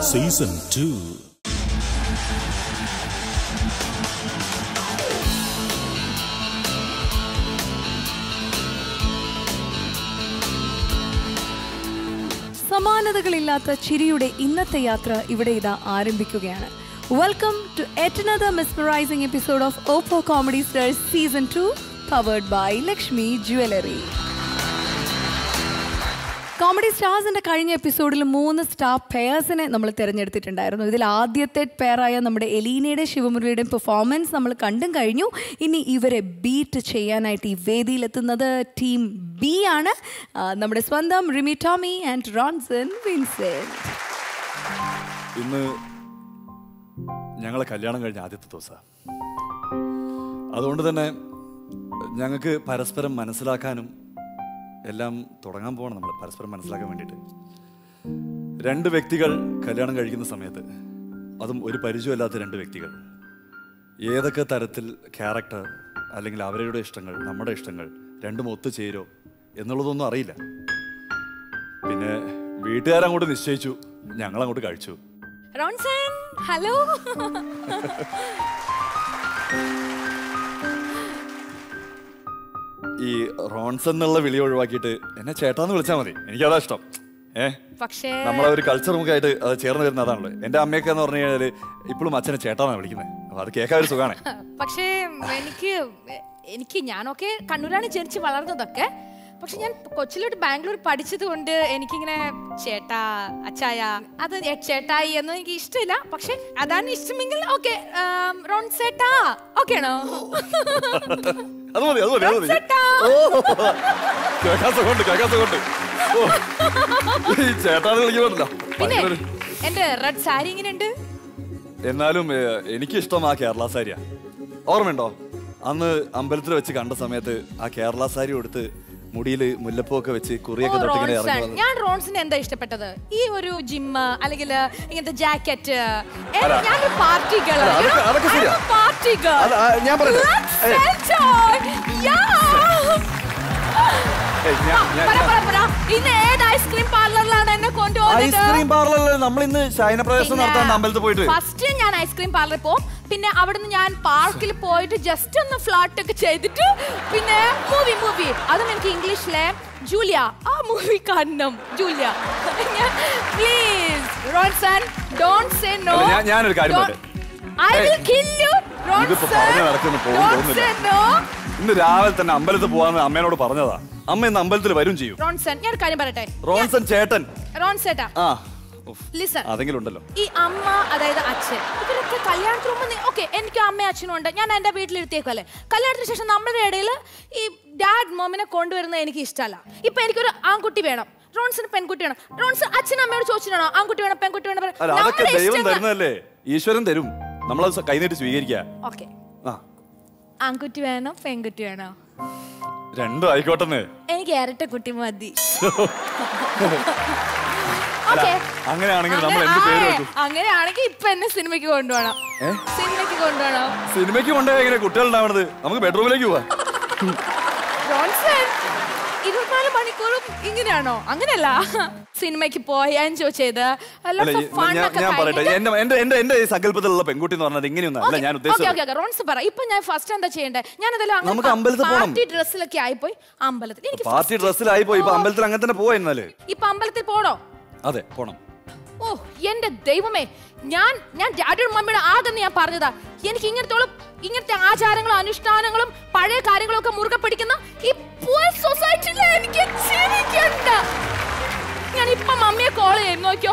Season two സമാനതകളില്ലാത്ത ചിരിയുടെ ഇന്നത്തെ യാത്ര ഇവിടെ ഇതാ ആരംഭിക്കുകയാണ് welcome to yet another mesmerising episode of Oppo comedy stars season two powered by Lakshmi jewellery comedy സ്റ്റാർസിന്റെ കഴിഞ്ഞ എപ്പിസോഡിൽ മൂന്ന് സ്റ്റാർ പെയേഴ്സിനെ നമ്മൾ തിരഞ്ഞെടുത്തിട്ടുണ്ടായിരുന്നു ഇതിൽ ആദ്യത്തെ പെയറായ നമ്മുടെ എലീനയുടെ ശിവമുരളിയുടെയും പെർഫോമൻസ് നമ്മൾ കണ്ടും കഴിഞ്ഞു ഇനി ഇവരെ ബീറ്റ് ചെയ്യാനായിട്ട് ഈ വേദിയിലെത്തുന്നത് ടീം ബി ആണ് ആ, നമ്മുടെ സ്വന്തം റിമി ടോമി ആൻഡ് റോൺസൺ വിൻസെന്റ് ഇന്ന് ഞങ്ങളെ കല്യാണം കഴിഞ്ഞ ആദ്യത്തെ ദിവസമാണ് അതുകൊണ്ട് തന്നെ ഞങ്ങൾക്ക് പരസ്പരം മനസ്സിലാക്കാനും എല്ലാം തുടങ്ങാൻ പോകണം നമ്മൾ പരസ്പരം മനസ്സിലാക്കാൻ വേണ്ടിയിട്ട് രണ്ട് വ്യക്തികൾ കല്യാണം കഴിക്കുന്ന സമയത്ത് അതും ഒരു പരിചയമില്ലാത്ത രണ്ട് വ്യക്തികൾ ഏതൊക്കെ തരത്തിൽ ക്യാരക്ടർ അല്ലെങ്കിൽ അവരുടെ ഇഷ്ടങ്ങൾ നമ്മുടെ ഇഷ്ടങ്ങൾ രണ്ടും ഒത്തുചേരോ എന്നുള്ളതൊന്നും അറിയില്ല പിന്നെ വീട്ടുകാരങ്ങോട്ട് നിശ്ചയിച്ചു ഞങ്ങളങ്ങോട്ട് കഴിച്ചു റോൺസൺ ഹലോ ഈ റോൺസ് എന്നുള്ള വിളി ഒഴിവാക്കിയിട്ട് എന്നെ ചേട്ടാന്ന് വിളിച്ചാൽ മതി എനിക്കതാ ഇഷ്ടം ഏ പക്ഷേ നമ്മളെ ഒരു കൾച്ചർ മുഖമായിട്ട് അത് ചേർന്ന് വരുന്ന അതാണല്ലോ എന്റെ അമ്മയൊക്കെ എന്ന് പറഞ്ഞു കഴിഞ്ഞാല് ഇപ്പോഴും അച്ഛനെ ചേട്ടാന്നാണ് വിളിക്കുന്നത് അപ്പൊ അത് കേൾക്കാൻ ഒരു സുഖമാണ് പക്ഷേ എനിക്ക് എനിക്ക് ഞാനൊക്കെ കണ്ണൂരാണ് ജനിച്ച് വളർന്നതൊക്കെ പക്ഷെ ഞാൻ കൊച്ചിലോട്ട് ബാംഗ്ലൂർ പഠിച്ചത് കൊണ്ട് എനിക്കിങ്ങനെ ചേട്ടാ അച്ചായ അത് ചേട്ടായി എന്ന് എനിക്ക് ഇഷ്ടമില്ല പക്ഷെ അതാണ് ഇഷ്ടമെങ്കിൽ ഓക്കെ റോൺസേട്ടാ ഓക്കെ ആണോ അത് മതി അത് മതി അത് മതി ചേട്ടാ. ഓ കേൾക്കാൻ സുഖമുണ്ട് കേൾക്കാൻ സുഖമുണ്ട് ഓ, ഈ ചേട്ടാന്ന് വിളിക്കുന്നുണ്ടല്ലോ പിന്നെ ഭയങ്കര ഒരു- എന്റെ റെഡ് സാരി എങ്ങനെയുണ്ട് എന്നാലും ഏ, എനിക്കിഷ്ടം ആ കേരള സാരിയാ ഓർമ്മയുണ്ടോ അന്ന് അമ്പലത്തിൽ വെച്ച് കണ്ട സമയത്ത് ആ കേരള സാരി കൊടുത്ത് മുടിയില് മുല്ലപ്പൂ ഒക്കെ വെച്ച് കുറിയൊക്കെ ഓ, തൊട്ടിങ്ങനെ റോൺസൺ. ഇറങ്ങി വന്നത് ഞാൻ റോൺസിന് എന്താ ഇഷ്ടപ്പെട്ടത് ഈ ഒരു ജിമ്മ് അല്ലെങ്കിൽ ഇങ്ങനത്തെ ജാക്കറ്റ് അല്ല. ഞാനൊരു പാർട്ടി ഗേൾ അല്ല, അതൊക്കെ- അതൊക്കെ ശരിയാ. പാർട്ടി ഗേൾ അല്ല, ആ, ഞാൻ പറയട്ടെ? ഏയ്. ഏയ്, ഞാൻ- ഞാൻ- ഞാൻ- ഇന്ന് ഏത് ഐസ്ക്രീം പാർലറിലാണ് എന്നെ കൊണ്ടുപോകുന്നത് ഐസ്ക്രീം പാർലറിൽ നമ്മൾ ഇന്ന് ശയന പ്രവേശനം നടത്താൻ അമ്പലത്തിൽ പോയിട്ട് ഫസ്റ്റ് ഞാൻ ഐസ്ക്രീം പാർലറിൽ പോകും പിന്നെ അവിടുന്ന് ഞാൻ പാർക്കിൽ പോയിട്ട് ജസ്റ്റ് ഒന്ന് ഫ്ലാട്ട് ഒക്കെ ചെയ്തിട്ട് പിന്നെ മൂവി മൂവി അതും എനിക്ക് ഇംഗ്ലീഷിലെ ജൂലിയ ആ മൂവി കാണണം Julia please Ronson don't say no അല്ല, ഞാൻ- ഞാനൊരു കാര്യം പറയട്ടെ? ഐ വിൽ ഏയ്. കിൽ യു ഇതിപ്പോ പറഞ്ഞു നടക്കുന്നു, പോകും തോന്നുന്നില്ല. ഇന്ന് രാവിലെ തന്നെ അമ്പലത്തിൽ പോവാന്ന് അമ്മേനോട് പറഞ്ഞതാ അമ്മ ഇന്ന് അമ്പലത്തിൽ വരും ചെയ്യും റോൺസൺ ഞാൻ ഒരു കാര്യം പറയട്ടെ റോൺസൺ ചേട്ടൻ റോൺസേട്ടാ ആ ഉഫ്, ലിസൺ അതെങ്കിലും ഉണ്ടല്ലോ ഈ അമ്മ അതായത് അച്ഛൻ ഇവരൊക്കെ കല്യാണത്തിന് മുമ്പ് ഓക്കെ എനിക്ക് അമ്മയും അച്ഛനും ഉണ്ട് ഞാൻ എൻ്റെ വീട്ടിലിരുത്തിയേക്കല്ലേ കല്യാണത്തിന് ശേഷം നമ്മുടെ ഇടയിൽ ഈ ഡാഡ് മോമിനെ കൊണ്ടുവരുന്നത് എനിക്ക് ഇഷ്ടമല്ല ഇപ്പൊ എനിക്കൊരു ആൺകുട്ടി വേണം റോൺസിന് പെൺകുട്ടി വേണം റോൺസ് അച്ഛനും അമ്മയോട് ചോദിച്ചിട്ടാണോ ആൺകുട്ടി വേണം പെൺകുട്ടി വേണം അല്ല അതൊക്കെ ദൈവം തരുന്നതല്ലേ ഈശ്വരൻ തരും നമ്മളത് സ- കൈനീട്ടി സ്വീകരിക്കുക ഓക്കെ ആ ആൺകുട്ടി വേണോ പെൺകുട്ടി വേണോ രണ്ടും ആയിക്കോട്ടെന്ന് എനിക്ക് ഇരട്ട കുട്ടി മതി അല്ല, ഓക്കെ അങ്ങനെയാണെങ്കിൽ നമ്മൾ എന്ത് പേര് വെക്കും അങ്ങനെയാണെങ്കിൽ ഇപ്പൊ എന്നെ സിനിമയ്ക്ക് കൊണ്ടുപോകണം ഏ? സിനിമയ്ക്ക് കൊണ്ടുപോകണം സിനിമയ്ക്ക് കൊണ്ടുപോയി എങ്ങനെ കുട്ടികൾ ഉണ്ടാവണത് നമുക്ക് ബെഡ്റൂമിലേക്ക് പോവാ ജോൺസൺ ഇരുപത്തിനാല് മണിക്കൂറും ഇങ്ങനെയാണോ അങ്ങനെയല്ല സിനിമയ്ക്ക് പോയി എൻജോയ് ചെയ്ത് അല്ല lots of ഈ- fun ഞാൻ ഒക്കെ ഞാൻ പറയട്ടെ കഴിഞ്ഞിട്ട് എന്റെ എന്റെ എന്റെ എന്റെ ഈ സങ്കല്പത്തിലുള്ള പെൺകുട്ടി എന്ന് പറഞ്ഞത് ഇങ്ങനെയൊന്നും അല്ല ഞാൻ ഓക്കെ ഉദ്ദേശിച്ചത് ഓക്കെ ഓക്കെ റോൺസ് പറ ഇപ്പൊ ഞാൻ ഫസ്റ്റ് എന്താ ചെയ്യണ്ടേ ഞാൻ അതെല്ലാം നമുക്ക് അമ്പലത്തിൽ പോണം. പാർട്ടി ഡ്രസ്സിലൊക്കെ ആയിപ്പോയി അമ്പലത്തിൽ എനിക്ക് പാർട്ടി ഡ്രസ്സിലായി പോയി ഇപ്പൊ അമ്പലത്തിൽ അങ്ങനെ തന്നെ പോവാ എന്നാല് ഇപ്പൊ അമ്പലത്തിൽ പോണോ അതെ പോണം ഓ എന്റെ ദൈവമേ ഞാൻ ഞാൻ ഡാഡിയുടെ മമ്മിയുടെ ആകെന്ന് ഞാൻ പറഞ്ഞതാ എനിക്ക് ഇങ്ങനത്തോളം ഇങ്ങനത്തെ ആചാരങ്ങളും അനുഷ്ഠാനങ്ങളും പഴയ കാര്യങ്ങളും ഒക്കെ മുറുകെ പിടിക്കുന്ന ഈ സൊസൈറ്റിയിൽ എനിക്ക് ജീവിക്കണ്ട ഞാൻ ഇപ്പൊ മമ്മിയെ കോൾ ചെയ്യും നോക്കിയോ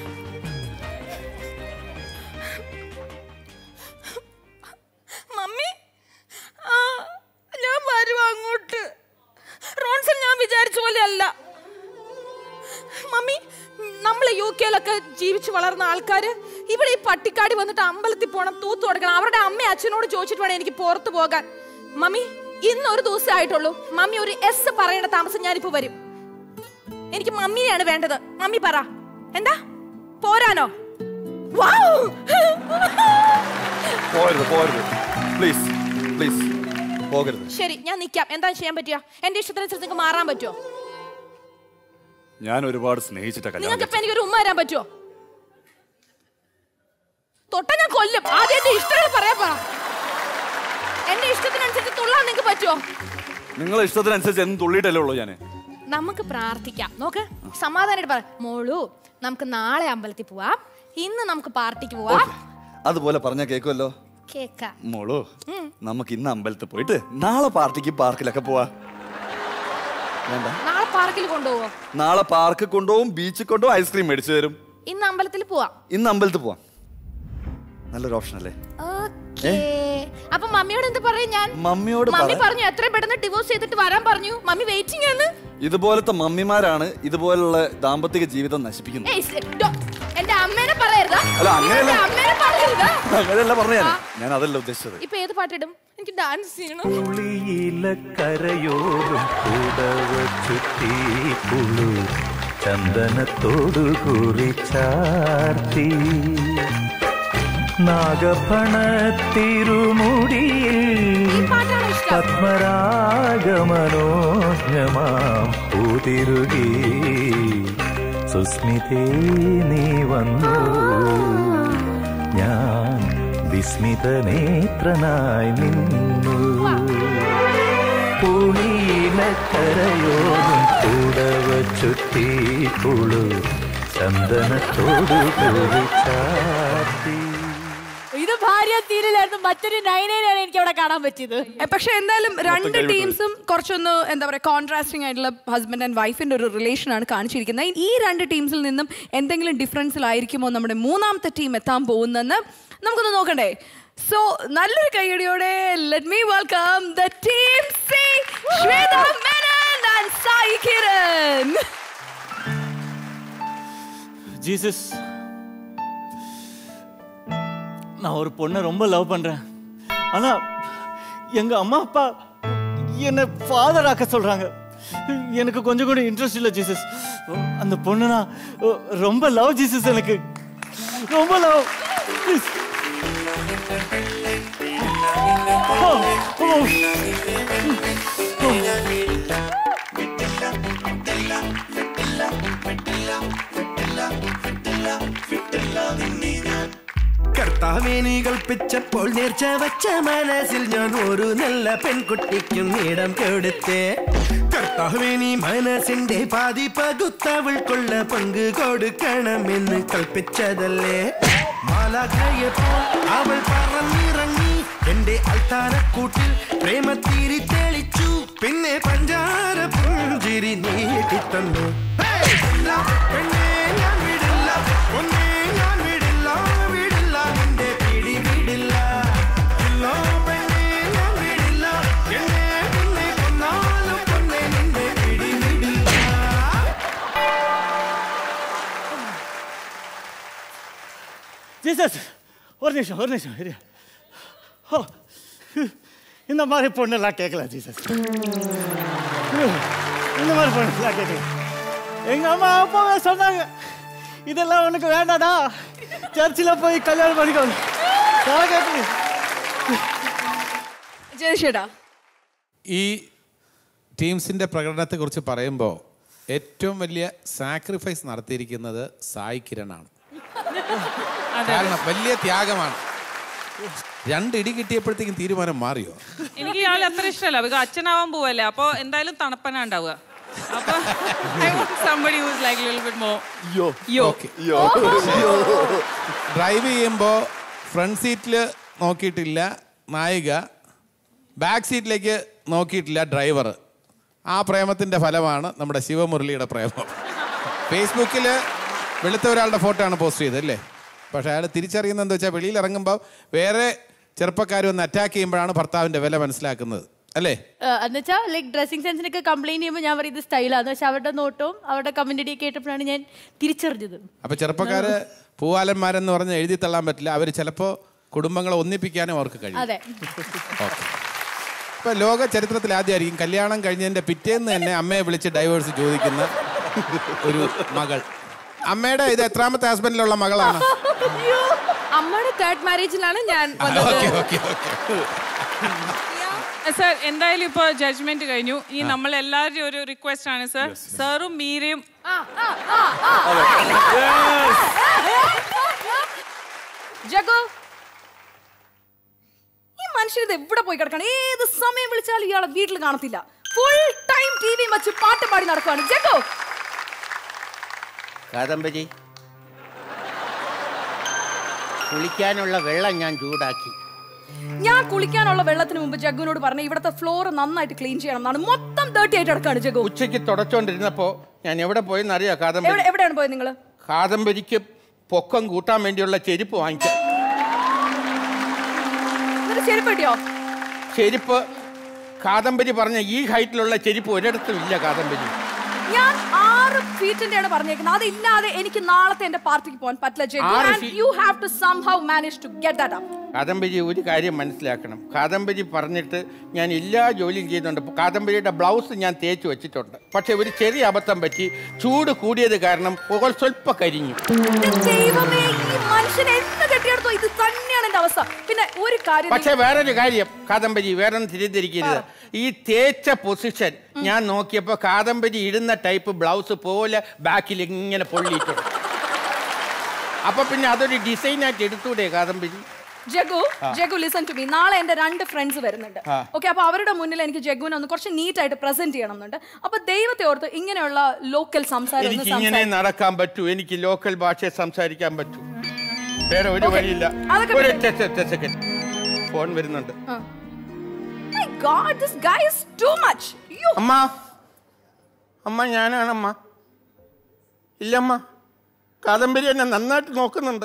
മമ്മി ആ ഞാൻ വരും അങ്ങോട്ട് റോൺസൺ ഞാൻ വിചാരിച്ച പോലെ അല്ല മമ്മി നമ്മൾ യു കെയിലൊക്കെ ജീവിച്ച് വളർന്ന ആൾക്കാര് ഇവിടെ ഈ പട്ടിക്കാടി വന്നിട്ട് അമ്പലത്തിൽ പോണം തൂത്ത് കൊടുക്കണം അവരുടെ അമ്മ അച്ഛനോട് ചോദിച്ചിട്ട് വേണം എനിക്ക് പുറത്തു പോകാൻ മമ്മി ഇന്ന് ഒരു ദിവസം ആയിട്ടുള്ളൂ മമ്മി ഒരു എസ് പറയേണ്ട താമസം ഞാനിപ്പോ വരും എനിക്ക് മമ്മിനെയാണ് വേണ്ടത് മമ്മി പറ എന്താ പോരാനോ വൗ! പോരുത് പോരുത് പ്ലീസ് പ്ലീസ് പോകരുത് ശരി ഞാൻ നിക്കാം എന്താ ചെയ്യാൻ പറ്റുക എന്റെ ഇഷ്ടത്തിനനുസരിച്ച് നിങ്ങൾക്ക് മാറാൻ പറ്റുമോ ഞാൻ ഒരുപാട് സ്നേഹിച്ചിട്ട കല്യാണം നിങ്ങൾക്ക് ഇപ്പൊ എനിക്കൊരു ഉമ്മ തരാൻ പറ്റുമോ തൊട്ട ഞാൻ കൊല്ലും ആദ്യം എന്റെ ഇഷ്ടങ്ങൾ പറയാ പറ എന്റെ ഇഷ്ടത്തിനനുസരിച്ച് തുള്ളാൻ നിങ്ങൾക്ക് പറ്റുമോ നിങ്ങളെ ഇഷ്ടത്തിനനുസരിച്ച് എന്നും തുള്ളിയിട്ടല്ലേ ഉള്ളൂ ഞാൻ നമുക്ക് പ്രാർത്ഥിക്കാം നോക്ക് സമാധാനമായിട്ട് പറ മോളു നമുക്ക് നാളെ അമ്പലത്തിൽ പോവാം ഇന്ന് നമുക്ക് പാർട്ടിക്ക് പോവാം അതുപോലെ പറഞ്ഞ കേക്കുമല്ലോ കേക്കാം മോളു നമുക്ക് ഇന്ന് അമ്പലത്തിൽ പോയിട്ട് നാളെ പാർട്ടിക്ക് പാർക്കിലൊക്കെ പോവാ വേണ്ട നാളെ പാർക്കിൽ കൊണ്ടുപോവോ നാളെ പാർക്ക് കൊണ്ടുപോകും ബീച്ചിൽ കൊണ്ടുപോകും ഐസ്ക്രീം മേടിച്ചു തരും ഇന്ന് അമ്പലത്തിൽ പോവാം ഇന്ന് അമ്പലത്തിൽ പോവാം നല്ലൊരു ഓപ്ഷൻ അല്ലേ ഓക്കേ. അപ്പൊ മമ്മിയോട് എന്ത് പറയും ഞാൻ മമ്മിയോട് മമ്മി പറ പറഞ്ഞു എത്രയും പെട്ടെന്ന് ഡിവോഴ്സ് ചെയ്തിട്ട് വരാൻ പറഞ്ഞു മമ്മി വെയിറ്റിംഗ് ആണ് ഇതുപോലത്തെ മമ്മിമാരാണ് ഇതുപോലുള്ള ദാമ്പത്തിക ജീവിതം നശിപ്പിക്കുന്നത് ഏയ്, ശ്ശെ, ഡോ, എന്റെ അമ്മേനെ പറയരുത് അല്ല, അങ്ങനെയല്ല. എന്റെ അമ്മേനെ പറയരുത് അങ്ങനെയല്ല പറഞ്ഞു ഞാൻ ഞാൻ അതല്ല ഉദ്ദേശിച്ചത് ഇപ്പൊ ഏത് പാട്ടിടും എനിക്ക് ഡാൻസ് ചെയ്യണം പുളിയിലക്കരയോടും കൂടവ ചുറ്റി പുളു ചന്ദനത്തോടു കുറിച്ചാർത്തി നാഗഫണത്തിരുമുടിയിൽ പാട്ടാണോ ഇഷ്ടം പത്മരാഗമനോജ്ഞമാം പൂതിരുകി സുസ്മിതേ നീ വന്നു ഞാൻ വിസ്മിതനേത്രനായി നിന്നു പൂണിയിലക്കരയോടും കൂടവ ചുറ്റി പുളു ചന്ദനത്തോടു കൂടി ചാത്തി ഇത് ഭാര്യ സീരിയലായിരുന്നു മറ്റൊരു നൈനേനാണ് എനിക്ക് അവിടെ കാണാൻ പറ്റിയത് എ, പക്ഷെ എന്തായാലും രണ്ട് ടീംസും കുറച്ചൊന്ന് എന്താ പറയുക കോൺട്രാസ്റ്റിംഗ് ആയിട്ടുള്ള ഹസ്ബൻഡ് ആൻഡ് വൈഫിന്റെ ഒരു റിലേഷൻ ആണ് കാണിച്ചിരിക്കുന്നത് ഈ രണ്ട് ടീംസിൽ നിന്നും എന്തെങ്കിലും ഡിഫറൻസിലായിരിക്കുമോ നമ്മുടെ മൂന്നാമത്തെ ടീം എത്താൻ പോകുന്നെന്ന് നമുക്കൊന്ന് നോക്കണ്ടേ സോ നല്ലൊരു കൈയടിയോടെ let me welcome the team C Shweta Menon and Sai Kiran Jesus நான் ஒரு பொண்ணை ரொம்ப லவ் பண்றேன் ஆனா எங்க அம்மா அப்பா என்னை ஃபாதர் ஆக்க சொல்றாங்க எனக்கு கொஞ்சம் கூட இன்ட்ரெஸ்ட் இல்லை ஜீசஸ் அந்த பொண்ணு நான் ரொம்ப லவ் ஜீசஸ் எனக்கு ரொம்ப லவ் ப்ளீஸ் കർത്താവെ നീ കൽപ്പിച്ചപ്പോൾ നേർച്ച വച്ച മനസ്സിൽ ഞാൻ ഒരു നല്ല പെൺകുട്ടിക്കും ഇടം കൊടുത്തേ കർത്താവെ നീ മനസ്സിന്റെ പാതി പകുത്തവൾക്കുള്ള പങ്ക് കൊടുക്കണമെന്ന് കൽപ്പിച്ചതല്ലേ മാലാഖയപ്പോൾ അവൾ പറന്നിറങ്ങി എന്റെ അൽത്താരക്കൂട്ടിൽ പ്രേമത്തിരി തെളിച്ചു പിന്നെ പഞ്ചാര പുഞ്ചിരി നീട്ടിത്തന്നു ഹേയ്! ഇല്ല, പെണ്ണേ ഞാൻ വിടില്ല ഒന്നേ ഞാൻ വിടില്ല വിടില്ല നിന്റെ പിടി വിടില്ല ഇല്ല, പെണ്ണേ ഞാൻ വിടില്ല എന്നെ നിന്നെ കൊന്നാലും പൊന്നെ നിന്റെ പിടി വിടില്ല ஜீசஸ் ஒரு நிமிஷம் ஒரு நிமிஷம் இரு ஓ இந்த மாதிரி பொண்ணெல்லாம் கேட்கல ஜீசஸ் இந்த மாதிரி பொண்ணெல்லாம் கேட்கல எங்க அம்மா அப்பாவே சொன்னாங்க இதெல்லாம் உனக்கு வேண்டாடா சர்ச்சில் போய் கல்யாணம் பண்ணிக்கோ நான் கேட்குறேன் ജയശേടാ ഈ ടീംസിൻ്റെ പ്രകടനത്തെക്കുറിച്ച് പറയുമ്പോൾ ഏറ്റവും വലിയ സാക്രിഫൈസ് നടത്തിയിരിക്കുന്നത് സായി കിരണാണ് കാരണം വലിയ ത്യാഗമാണ് രണ്ട് ഇടി കിട്ടിയപ്പോഴത്തേക്കും തീരുമാനം മാറിയോ എനിക്ക് ഇയാളെ അത്ര ഇഷ്ടമല്ല ബിക്കോസ് അച്ഛനാവാൻ പോവല്ലേ അപ്പൊ എന്തായാലും തണുപ്പനാ ഉണ്ടാവുക അപ്പൊ I want somebody who's like little bit more yo okay drive ചെയ്യുമ്പോൾ ഫ്രണ്ട് സീറ്റിൽ നോക്കിയിട്ടില്ല നായിക ബാക്ക് സീറ്റിലേക്ക് നോക്കിയിട്ടില്ല ഡ്രൈവർ ആ പ്രേമത്തിൻ്റെ ഫലമാണ് നമ്മുടെ ശിവമുരളിയുടെ പ്രേമം ഫേസ്ബുക്കിൽ വെളുത്ത ഒരാളുടെ ഫോട്ടോ ആണ് പോസ്റ്റ് ചെയ്തത് അല്ലേ പക്ഷേ അയാൾ തിരിച്ചറിയുന്നത് എന്താ വെച്ചാൽ വെളിയിൽ ഇറങ്ങുമ്പോൾ വേറെ ചെറുപ്പക്കാർ വന്ന് അറ്റാക്ക് ചെയ്യുമ്പോഴാണ് ഭർത്താവിൻ്റെ വില മനസ്സിലാക്കുന്നത് അല്ലേ എന്നുവെച്ചാൽ ലൈക്ക് ഡ്രസ്സിംഗ് സെൻസിനൊക്കെ കംപ്ലൈന്റ് ചെയ്യുമ്പോൾ ഞാൻ പറയുന്നത് സ്റ്റൈലാന്ന് പക്ഷെ അവരുടെ നോട്ടവും അവരുടെ കമന്റടി കേട്ടപ്പോഴാണ് ഞാൻ തിരിച്ചറിഞ്ഞത് അപ്പോൾ ചെറുപ്പക്കാർ പൂവാലന്മാരെന്ന് പറഞ്ഞ് എഴുതി തള്ളാൻ പറ്റില്ല അവർ ചിലപ്പോൾ കുടുംബങ്ങളെ ഒന്നിപ്പിക്കാനും അവർക്ക് കഴിയും അതെ ഓക്കെ ഇപ്പൊ ലോക ചരിത്രത്തിൽ ആദ്യമായിരിക്കും കല്യാണം കഴിഞ്ഞതിന്റെ പിറ്റേന്ന് തന്നെ അമ്മയെ വിളിച്ച് ഡൈവേഴ്സ് ചോദിക്കുന്ന ഒരു മകൾ അമ്മയുടെ ഇത് എത്രാമത്തെ ഹസ്ബൻഡിലുള്ള മകളാണ് അമ്മയുടെ തേർഡ് മാരേജിലാണ് ഞാൻ വന്നത് ഓക്കെ ഓക്കെ ഓക്കെ സർ എന്തായാലും ഇപ്പൊ ജഡ്ജ്മെന്റ് കഴിഞ്ഞു ഇനി നമ്മൾ എല്ലാവരുടെയും ഒരു റിക്വസ്റ്റ് ആണ് സർ സാറും മീരയും ജഗു ഈ മനുഷ്യൻ ഇത് എവിടെ പോയി കിടക്കാണ് ഏത് സമയം വിളിച്ചാലും ഇയാളെ വീട്ടിൽ കാണത്തില്ല ഫുൾ ടൈം ടി വി വെച്ച് പാട്ട് പാടി നടക്കുവാണ് ജഗു കാദംബരി കുളിക്കാനുള്ള വെള്ളം ഞാൻ ചൂടാക്കി ഞാൻ കുളിക്കാനുള്ള വെള്ളത്തിന് മുമ്പ് ജഗുവിനോട് പറഞ്ഞ ഇവിടുത്തെ ഫ്ലോർ നന്നായിട്ട് ക്ലീൻ ചെയ്യണം എന്നാണ് മൊത്തം ഡേർട്ടി ആയിട്ട് കിടക്കാണ് ജഗു ഉച്ചയ്ക്ക് തുടച്ചോണ്ടിരുന്നപ്പോ ഞാൻ എവിടെ പോയെന്ന് അറിയാം എവിടെ കാദംബരി എവിടെയാണ് പോയത് നിങ്ങള് കാദംബരിക്ക് പൊക്കം കൂട്ടാൻ വേണ്ടിയുള്ള ചെരുപ്പ് വാങ്ങിച്ച ഒരു ചെരുപ്പ് കിട്ടിയോ ചെരുപ്പ് കാദംബരി പറഞ്ഞ ഈ ഹൈറ്റിലുള്ള ചെരുപ്പ് ഒരിടത്തും ഇല്ല കാദംബരി ഞാൻ ആറ് ഫീറ്റിന്റെയാണ് പറഞ്ഞേക്കുന്നത് അതില്ലാതെ എനിക്ക് നാളത്തെ എന്റെ പാർട്ടിക്ക് പോകാൻ പറ്റില്ല ജഗു ആറ് and feet- you have to somehow manage to get that up Kadambari ഒരു കാര്യം മനസ്സിലാക്കണം കാദംബരി പറഞ്ഞിട്ട് ഞാൻ എല്ലാ ജോലിയും ചെയ്യുന്നുണ്ട് കാദംബരിയുടെ ബ്ലൗസ് ഞാൻ തേച്ച് വെച്ചിട്ടുണ്ട് പക്ഷെ ഒരു ചെറിയ അബദ്ധം പറ്റി ചൂട് കൂടിയത് കാരണം പുകൾ സ്വല്പം കരിഞ്ഞു എന്റെ ദൈവമേ ഈ മനുഷ്യൻ എന്ന് കെട്ടിയെടുത്തോ ഇത് തന്നെയാണ് എന്റെ അവസ്ഥ പിന്നെ ഒരു കാര്യം പക്ഷെ വേറൊരു കാര്യം കാദംബരി വേറൊന്നും തിരിതിരിക്കരുത് ഈ തേച്ച പൊസിഷൻ ഞാൻ നോക്കിയപ്പോ കാദംബരി ഇടുന്ന ടൈപ്പ് ബ്ലൗസ് പോലെ ബാക്കിൽ ഇങ്ങനെ പൊള്ളിയിട്ടുണ്ട് അപ്പൊ പിന്നെ അതൊരു ഡിസൈനായിട്ട് എടുത്തൂടെ Kadambari Jagu Jagu listen to me നാളെ എന്റെ രണ്ട് ഫ്രണ്ട്സ് വരുന്നുണ്ട് ആ. ഓക്കെ അപ്പൊ അവരുടെ മുന്നിൽ എനിക്ക് ജഗുവിനെ ഒന്ന് കുറച്ച് നീറ്റ് ആയിട്ട് പ്രസന്റ് ചെയ്യണം എന്നുണ്ട് അപ്പൊ ദൈവത്തെ ഓർത്ത് ഇങ്ങനെയുള്ള ലോക്കൽ സംസാരം ഒന്ന് എനിക്ക് ഇങ്ങനെ സംസാരിക്കാം. നടക്കാൻ പറ്റൂ എനിക്ക് ലോക്കൽ ഭാഷ സംസാരിക്കാൻ പറ്റൂ വേറെ ഒരു Okay. വഴിയില്ല അതൊക്കെ ഒരു പിന്നെ- സെക്കൻഡ് ഫോൺ വരുന്നുണ്ട് My God, this guy is too much. അയ്യോ. അമ്മ അമ്മ ഞാനാണമ്മ ഇല്ലമ്മ കാദംബരി എന്നെ നന്നായിട്ട് നോക്കുന്നുണ്ട്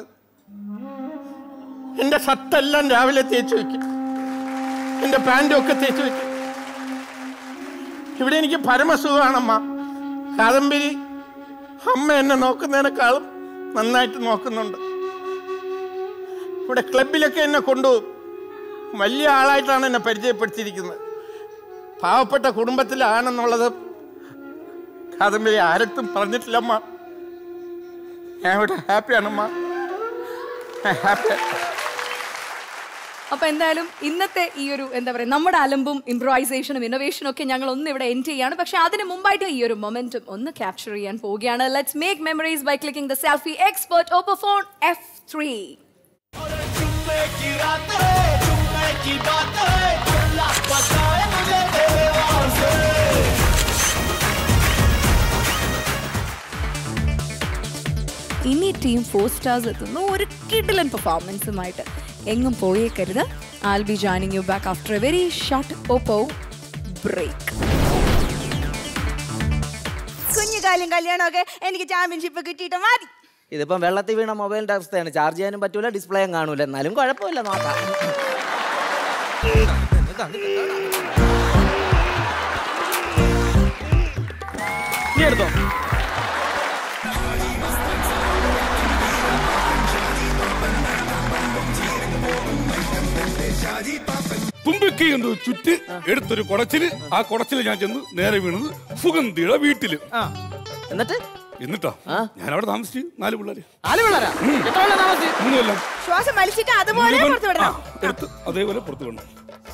എന്റെ ഷർട്ടെല്ലാം രാവിലെ തേച്ച് വെക്കും എന്റെ പാൻറ്റും ഒക്കെ തേച്ച് വെക്കും ഇവിടെ എനിക്ക് പരമസുഖമാണമ്മ കാദംബരി അമ്മ എന്നെ നോക്കുന്നതിനേക്കാളും നന്നായിട്ട് നോക്കുന്നുണ്ട് ഇവിടെ ക്ലബിലൊക്കെ എന്നെ കൊണ്ടുപോകും വലിയ ആളായിട്ടാണ് എന്നെ പരിചയപ്പെടുത്തിയിരിക്കുന്നത് പാവപ്പെട്ട കുടുംബത്തിലാണെന്നുള്ളത് കാദംബരി ആരത്തും പറഞ്ഞിട്ടില്ലമ്മ ഞാൻ ഇവിടെ ഹാപ്പിയാണമ്മ ഹാപ്പി അപ്പൊ എന്തായാലും ഇന്നത്തെ ഈ ഒരു എന്താ പറയാ നമ്മുടെ അലമ്പും ഇംപ്രൈസേഷനും ഇന്നോവേഷനും ഒക്കെ ഞങ്ങൾ ഒന്ന് ഇവിടെ എൻഡ് ചെയ്യാണ് പക്ഷെ അതിന് മുമ്പായിട്ട് ഈ ഒരു മൊമെന്റും ഒന്ന് ക്യാപ്ചർ ചെയ്യാൻ പോവുകയാണ് let's make memories by clicking the selfie expert Oppo phone F three ഇനി ടീം ഫോർ സ്റ്റാർസ് എത്തുന്നു ഒരു കിഡിലൻ പെർഫോമൻസുമായിട്ട് എങ്ങും പോയേക്കരുത് we'll be joining you back after a very short Oppo break കുഞ്ഞുകാലും കല്യാണമൊക്കെ എനിക്ക് ചാമ്പ്യൻഷിപ്പ് കിട്ടിയിട്ട് മതി ഇതിപ്പം വെള്ളത്തിൽ വീണ മൊബൈലിന്റെ അവസ്ഥയാണ് ചാർജ് ചെയ്യാനും പറ്റൂല ഡിസ്പ്ലേയും കാണൂല എന്നാലും കുഴപ്പമില്ല നോക്കാം നീ എടുത്തോ തുമ്പിക്ക് എന്ന് ചുറ്റി എടുത്തൊരു കുടച്ചില് ആ കുടച്ചില് ഞാൻ ചെന്ന് നേരെ വീണത് സുഗന്ധിയുടെ വീട്ടില് എന്നിട്ട് എന്നിട്ടാ ഞാൻ അവിടെ താമസിച്ച് നാല് പിള്ളേര് നാല് പിള്ളേരാ എത്ര കൊല്ലം താമസിച്ചു മൂന്ന് കൊല്ലം ശ്വാസം വലിച്ചിട്ട് അതുപോലെ മുഴുവൻ- പുറത്തു വിടണം ആ, എടുത്ത് അതേപോലെ പുറത്തു വിടണം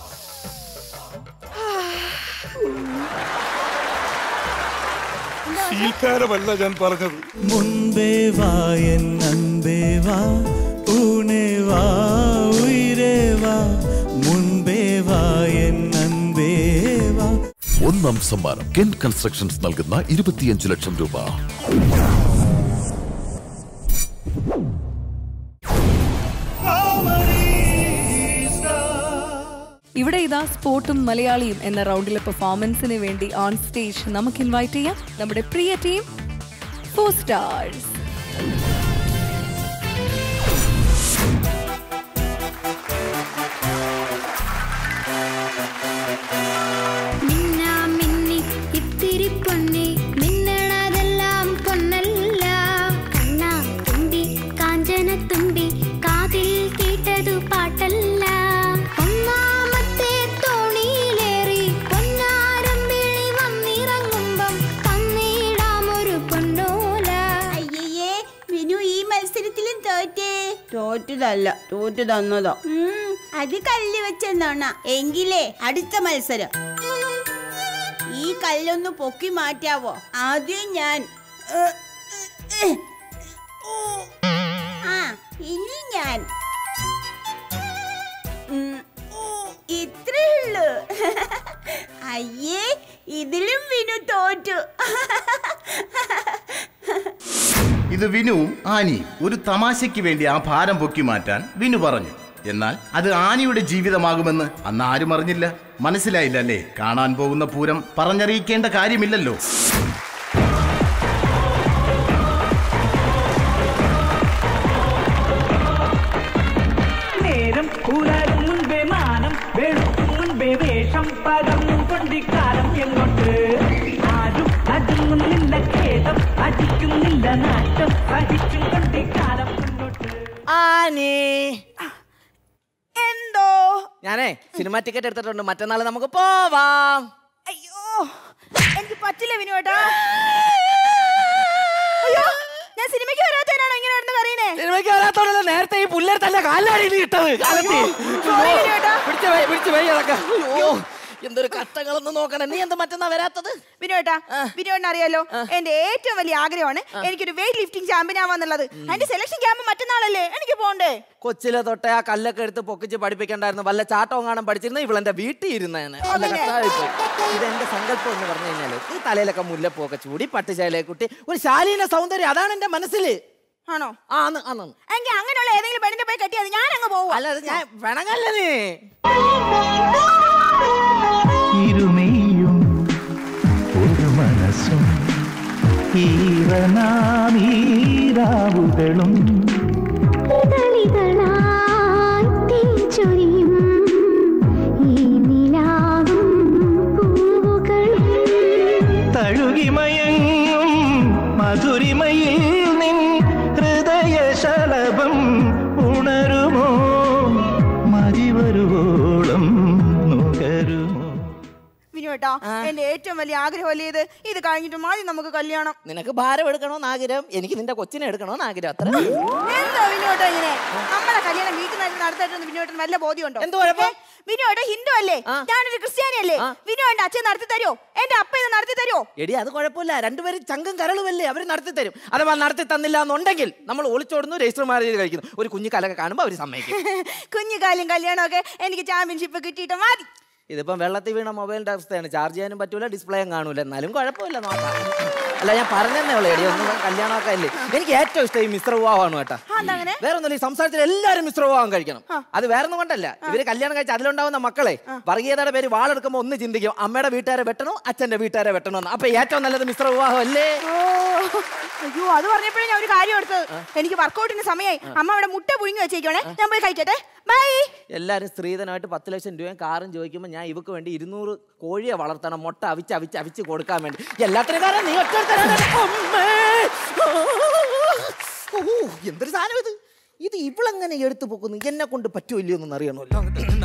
ശീൽക്കാരമല്ല ഞാൻ പറഞ്ഞത് മുൻപേ വാ എൻ അൻപേ വാ ഊണേ വാ ഉയിരേ വാ മുൻപേ വാ എൻ അൻപേ വാ ഒന്നാം സമ്മാനം കെൻ കൺസ്ട്രക്ഷൻസ് നൽകുന്ന ഇരുപത്തിയഞ്ച് ലക്ഷം രൂപ ഇവിടെ ഇതാ സ്പോർട്ടും മലയാളിയും എന്ന റൗണ്ടിലെ പെർഫോമൻസിന് വേണ്ടി ഓൺ സ്റ്റേജ് നമുക്ക് ഇൻവൈറ്റ് ചെയ്യാം നമ്മുടെ പ്രിയ ടീം ഫോർ സ്റ്റാർസ് മിന്നാ മിന്നി ഇത്തിരി പൊന്നി മിന്നണതെല്ലാം പൊന്നല്ല കണ്ണാ തുമ്പി കാഞ്ചന തുമ്പി കാതിൽ കേട്ടതു പാട്ടല്ല ഒന്നാമത്തെ തോണിയിലേറി പൊന്നാരം വിളി വന്നിറങ്ങുമ്പം തന്നിടാം ഒരു പൊന്നോല അയ്യേ വിനു ഈ മത്സരത്തിലും തോറ്റേ തോറ്റതല്ല തോറ്റു തന്നതോ അത് കല്ല് വെച്ചെന്നോണ എങ്കിലേ അടുത്ത മത്സരം ഈ കല്ലൊന്ന് പൊക്കി മാറ്റാവോ ആദ്യം ഞാൻ ഏ, ഏ, ഓ. ആ ഇനി ഞാൻ ഇതിലും വിനു തോറ്റു ഇത് വിനുവും ആനിയും ഒരു തമാശയ്ക്ക് വേണ്ടി ആ ഭാരം പൊക്കി മാറ്റാൻ വിനു പറഞ്ഞു എന്നാൽ അത് ആനിയുടെ ജീവിതമാകുമെന്ന് അന്ന് ആരും അറിഞ്ഞില്ല മനസ്സിലായില്ല അല്ലേ കാണാൻ പോകുന്ന പൂരം പറഞ്ഞറിയിക്കേണ്ട കാര്യമില്ലല്ലോ നേരം പുലരും മുൻപേ മാനം വെളുക്കും മുൻപേ വേഷം പകർന്നും കൊണ്ടിക്കാലം എങ്ങോട്ട് ആരും അടങ്ങുന്നില്ല ഖേദം അടിക്കുന്നില്ല നാശം സഹിച്ചും കൊണ്ടിക്കാലം ആനി എന്തോ ഞാനേ സിനിമ ടിക്കറ്റ് എടുത്തിട്ടുണ്ട് മറ്റന്നാൾ നമുക്ക് പോവാം അയ്യോ എനിക്ക് പറ്റില്ല വിനുവേട്ടാ അയ്യോ ഞാൻ സിനിമയ്ക്ക് വരാത്തതിനാണോ ഇങ്ങനെ നടന്ന് കറിയണേ സിനിമയ്ക്ക് വരാത്തോണ്ടല്ലോ നേരത്തെ ഈ പുല്ലെടുത്തല്ല കാലാടിയിൽ ഇട്ടത് കാലത്തി sorry, വിനുവേട്ടാ. പിടിച്ചു പോയി പിടിച്ചു പോയി അതൊക്കെ അയ്യോ എന്തൊരു കഷ്ടങ്ങളൊന്നും നോക്കണം നീ എന്താ മറ്റന്നാ വരാത്തത് വിനുവേട്ടാ വിനുവേട്ടൻ അറിയാലോ എന്റെ ഏറ്റവും വലിയ ആഗ്രഹമാണ് എനിക്കൊരു വെയിറ്റ് ലിഫ്റ്റിംഗ് ചാമ്പ്യൻ ആവാന്നുള്ളത് അതിന്റെ സെലക്ഷൻ ക്യാമ്പ് മറ്റന്നാളല്ലേ എനിക്ക് പോണ്ടേ കൊച്ചിലെ തൊട്ടേ ആ കല്ലൊക്കെ എടുത്ത് പൊക്കിച്ച് പഠിപ്പിക്കണ്ടായിരുന്നു വല്ല ചാട്ടവും കാണാൻ പഠിച്ചിരുന്ന ഇവളെന്റെ വീട്ടിൽ ഇരുന്നേനെ വല്ല അതന്നെ. കഷ്ടായിപ്പോയി. ഇതെന്റെ സങ്കല്പം എന്ന് പറഞ്ഞു കഴിഞ്ഞാല് ഈ തലയിലൊക്കെ മുല്ലപ്പൂക്കെ ചൂടി പട്ടുശാലയെ കുട്ടി ഒരു ശാലീന സൗന്ദര്യം അതാണ് എന്റെ മനസ്സിൽ ആണോ ആന്ന് ആന്ന് എങ്കിൽ അങ്ങനെയുള്ള ഏതെങ്കിലും പെണ്ണിന്റെ പോയി കെട്ടിയത് ഞാൻ അങ്ങ് പോവും അല്ലാതെ ഞാൻ വേണങ്ങല്ല നീ ഇരുമേയും ഒരു മനസ്സും ഈറനാമീരാവുകളും ഇതളിതളായി തേച്ചൊരിയും ഈ നിലാവും പൂവുകളും തഴുകിമയങ്ങും മധുരിമയിൽ നിൻ ഹൃദയശലഭം ഉണരുമോ മതിവരുവോളം നുകരുമോ വിനുവേട്ടാ എന്റെ ഏറ്റവും വലിയ ആഗ്രഹമല്ലേ ഇത് ഇത് കഴിഞ്ഞിട്ട് മതി നമുക്ക് കല്യാണം നിനക്ക് ഭാരം എടുക്കണോന്ന് ആഗ്രഹം എനിക്ക് നിന്റെ കൊച്ചിനെ എടുക്കണോന്ന് ആഗ്രഹം അത്ര എന്താ വിനുവേട്ടാ ഇങ്ങനെ നമ്മളെ കല്യാണം വീട്ടിൽ നിന്ന് നടത്തിയിട്ടൊന്നും വിനുവേട്ടൻ വല്ല ബോധ്യമുണ്ടോ എന്ത് കുഴപ്പം? ഏ? വിനുവേട്ട ഹിന്ദു അല്ലേ ഞാനൊരു ക്രിസ്ത്യാനി അല്ലേ വിനുവേട്ട അച്ഛൻ നടത്തി തരുമോ എന്റെ അപ്പ ഇത് നടത്തി തരുമോ എടി അത് കുഴപ്പമില്ല രണ്ടുപേരും ചങ്കും കരളുമല്ലേ അവർ നടത്തി തരും അഥവാ നടത്തി തന്നില്ല എന്നുണ്ടെങ്കിൽ നമ്മൾ ഒളിച്ചോടുന്നു രജിസ്റ്റർ മാരേജ് കഴിക്കുന്നു ഒരു കുഞ്ഞു കലൊക്കെ കാണുമ്പോൾ അവർ സമ്മതിക്കും കുഞ്ഞുകാലും കല്യാണമൊക്കെ എനിക്ക് ചാമ്പ്യൻഷിപ്പ് കിട്ടിയിട്ട് മതി ഇതിപ്പം വെള്ളത്തിൽ വീണ മൊബൈലിന്റെ അവസ്ഥയാണ് ചാർജ് ചെയ്യാനും പറ്റൂല ഡിസ്പ്ലേയും കാണൂല എന്നാലും കുഴപ്പമില്ല നോക്കാം അല്ല ഞാൻ പറഞ്ഞതന്നെ ഉള്ളൂ എടി ഒന്നും കല്യാണമൊക്കെ അല്ലേ എനിക്ക് ഏറ്റവും ഇഷ്ടം ഈ മിശ്ര വിവാഹമാണ് കേട്ടോ അതങ്ങനെ വേറെ ഒന്നുമില്ല ഈ സംസാരത്തിൽ എല്ലാവരും മിശ്ര വിവാഹം കഴിക്കണം അത് വേറെ ഒന്നും കൊണ്ടല്ല ഇവര് കല്യാണം കഴിച്ച് അതിലുണ്ടാവുന്ന മക്കളെ വർഗീയതയുടെ പേര് വാളെടുക്കുമ്പോൾ ഒന്ന് ചിന്തിക്കും അമ്മയുടെ വീട്ടുകാരെ വെട്ടണോ അച്ഛന്റെ വീട്ടുകാരെ വെട്ടണോ എന്ന് അപ്പൊ ഏറ്റവും നല്ലത് മിശ്ര വിവാഹം അല്ലേ അയ്യോ അത് പറഞ്ഞപ്പോഴേ ഞാൻ ഒരു കാര്യം എടുത്തത് എനിക്ക് വർക്കൗട്ടിന് സമയമായി അമ്മ അവിടെ മുട്ട പുഴുങ്ങി വെച്ചേക്കണേ ഞാൻ പോയി കഴിക്കട്ടെ ബൈ എല്ലാവരും സ്ത്രീധനമായിട്ട് പത്ത് ലക്ഷം രൂപയും കാറും ചോദിക്കുമ്പോൾ ഞാൻ ഇവക്ക് വേണ്ടി ഇരുന്നൂറ് കോഴിയെ വളർത്തണം മുട്ട അവിച്ച് അവിച്ച് അവിച്ച് കൊടുക്കാൻ വേണ്ടി എല്ലാത്തിനും കാരണം നീ ഒറ്റ എന്തൊരു സാധനം ഇത് ഇത് ഇവളെങ്ങനെ എടുത്തു പോക്കുന്നു എന്നെ കൊണ്ട് പറ്റുമോ ഇല്ലയോ എന്നൊന്നും അറിയണമല്ലോ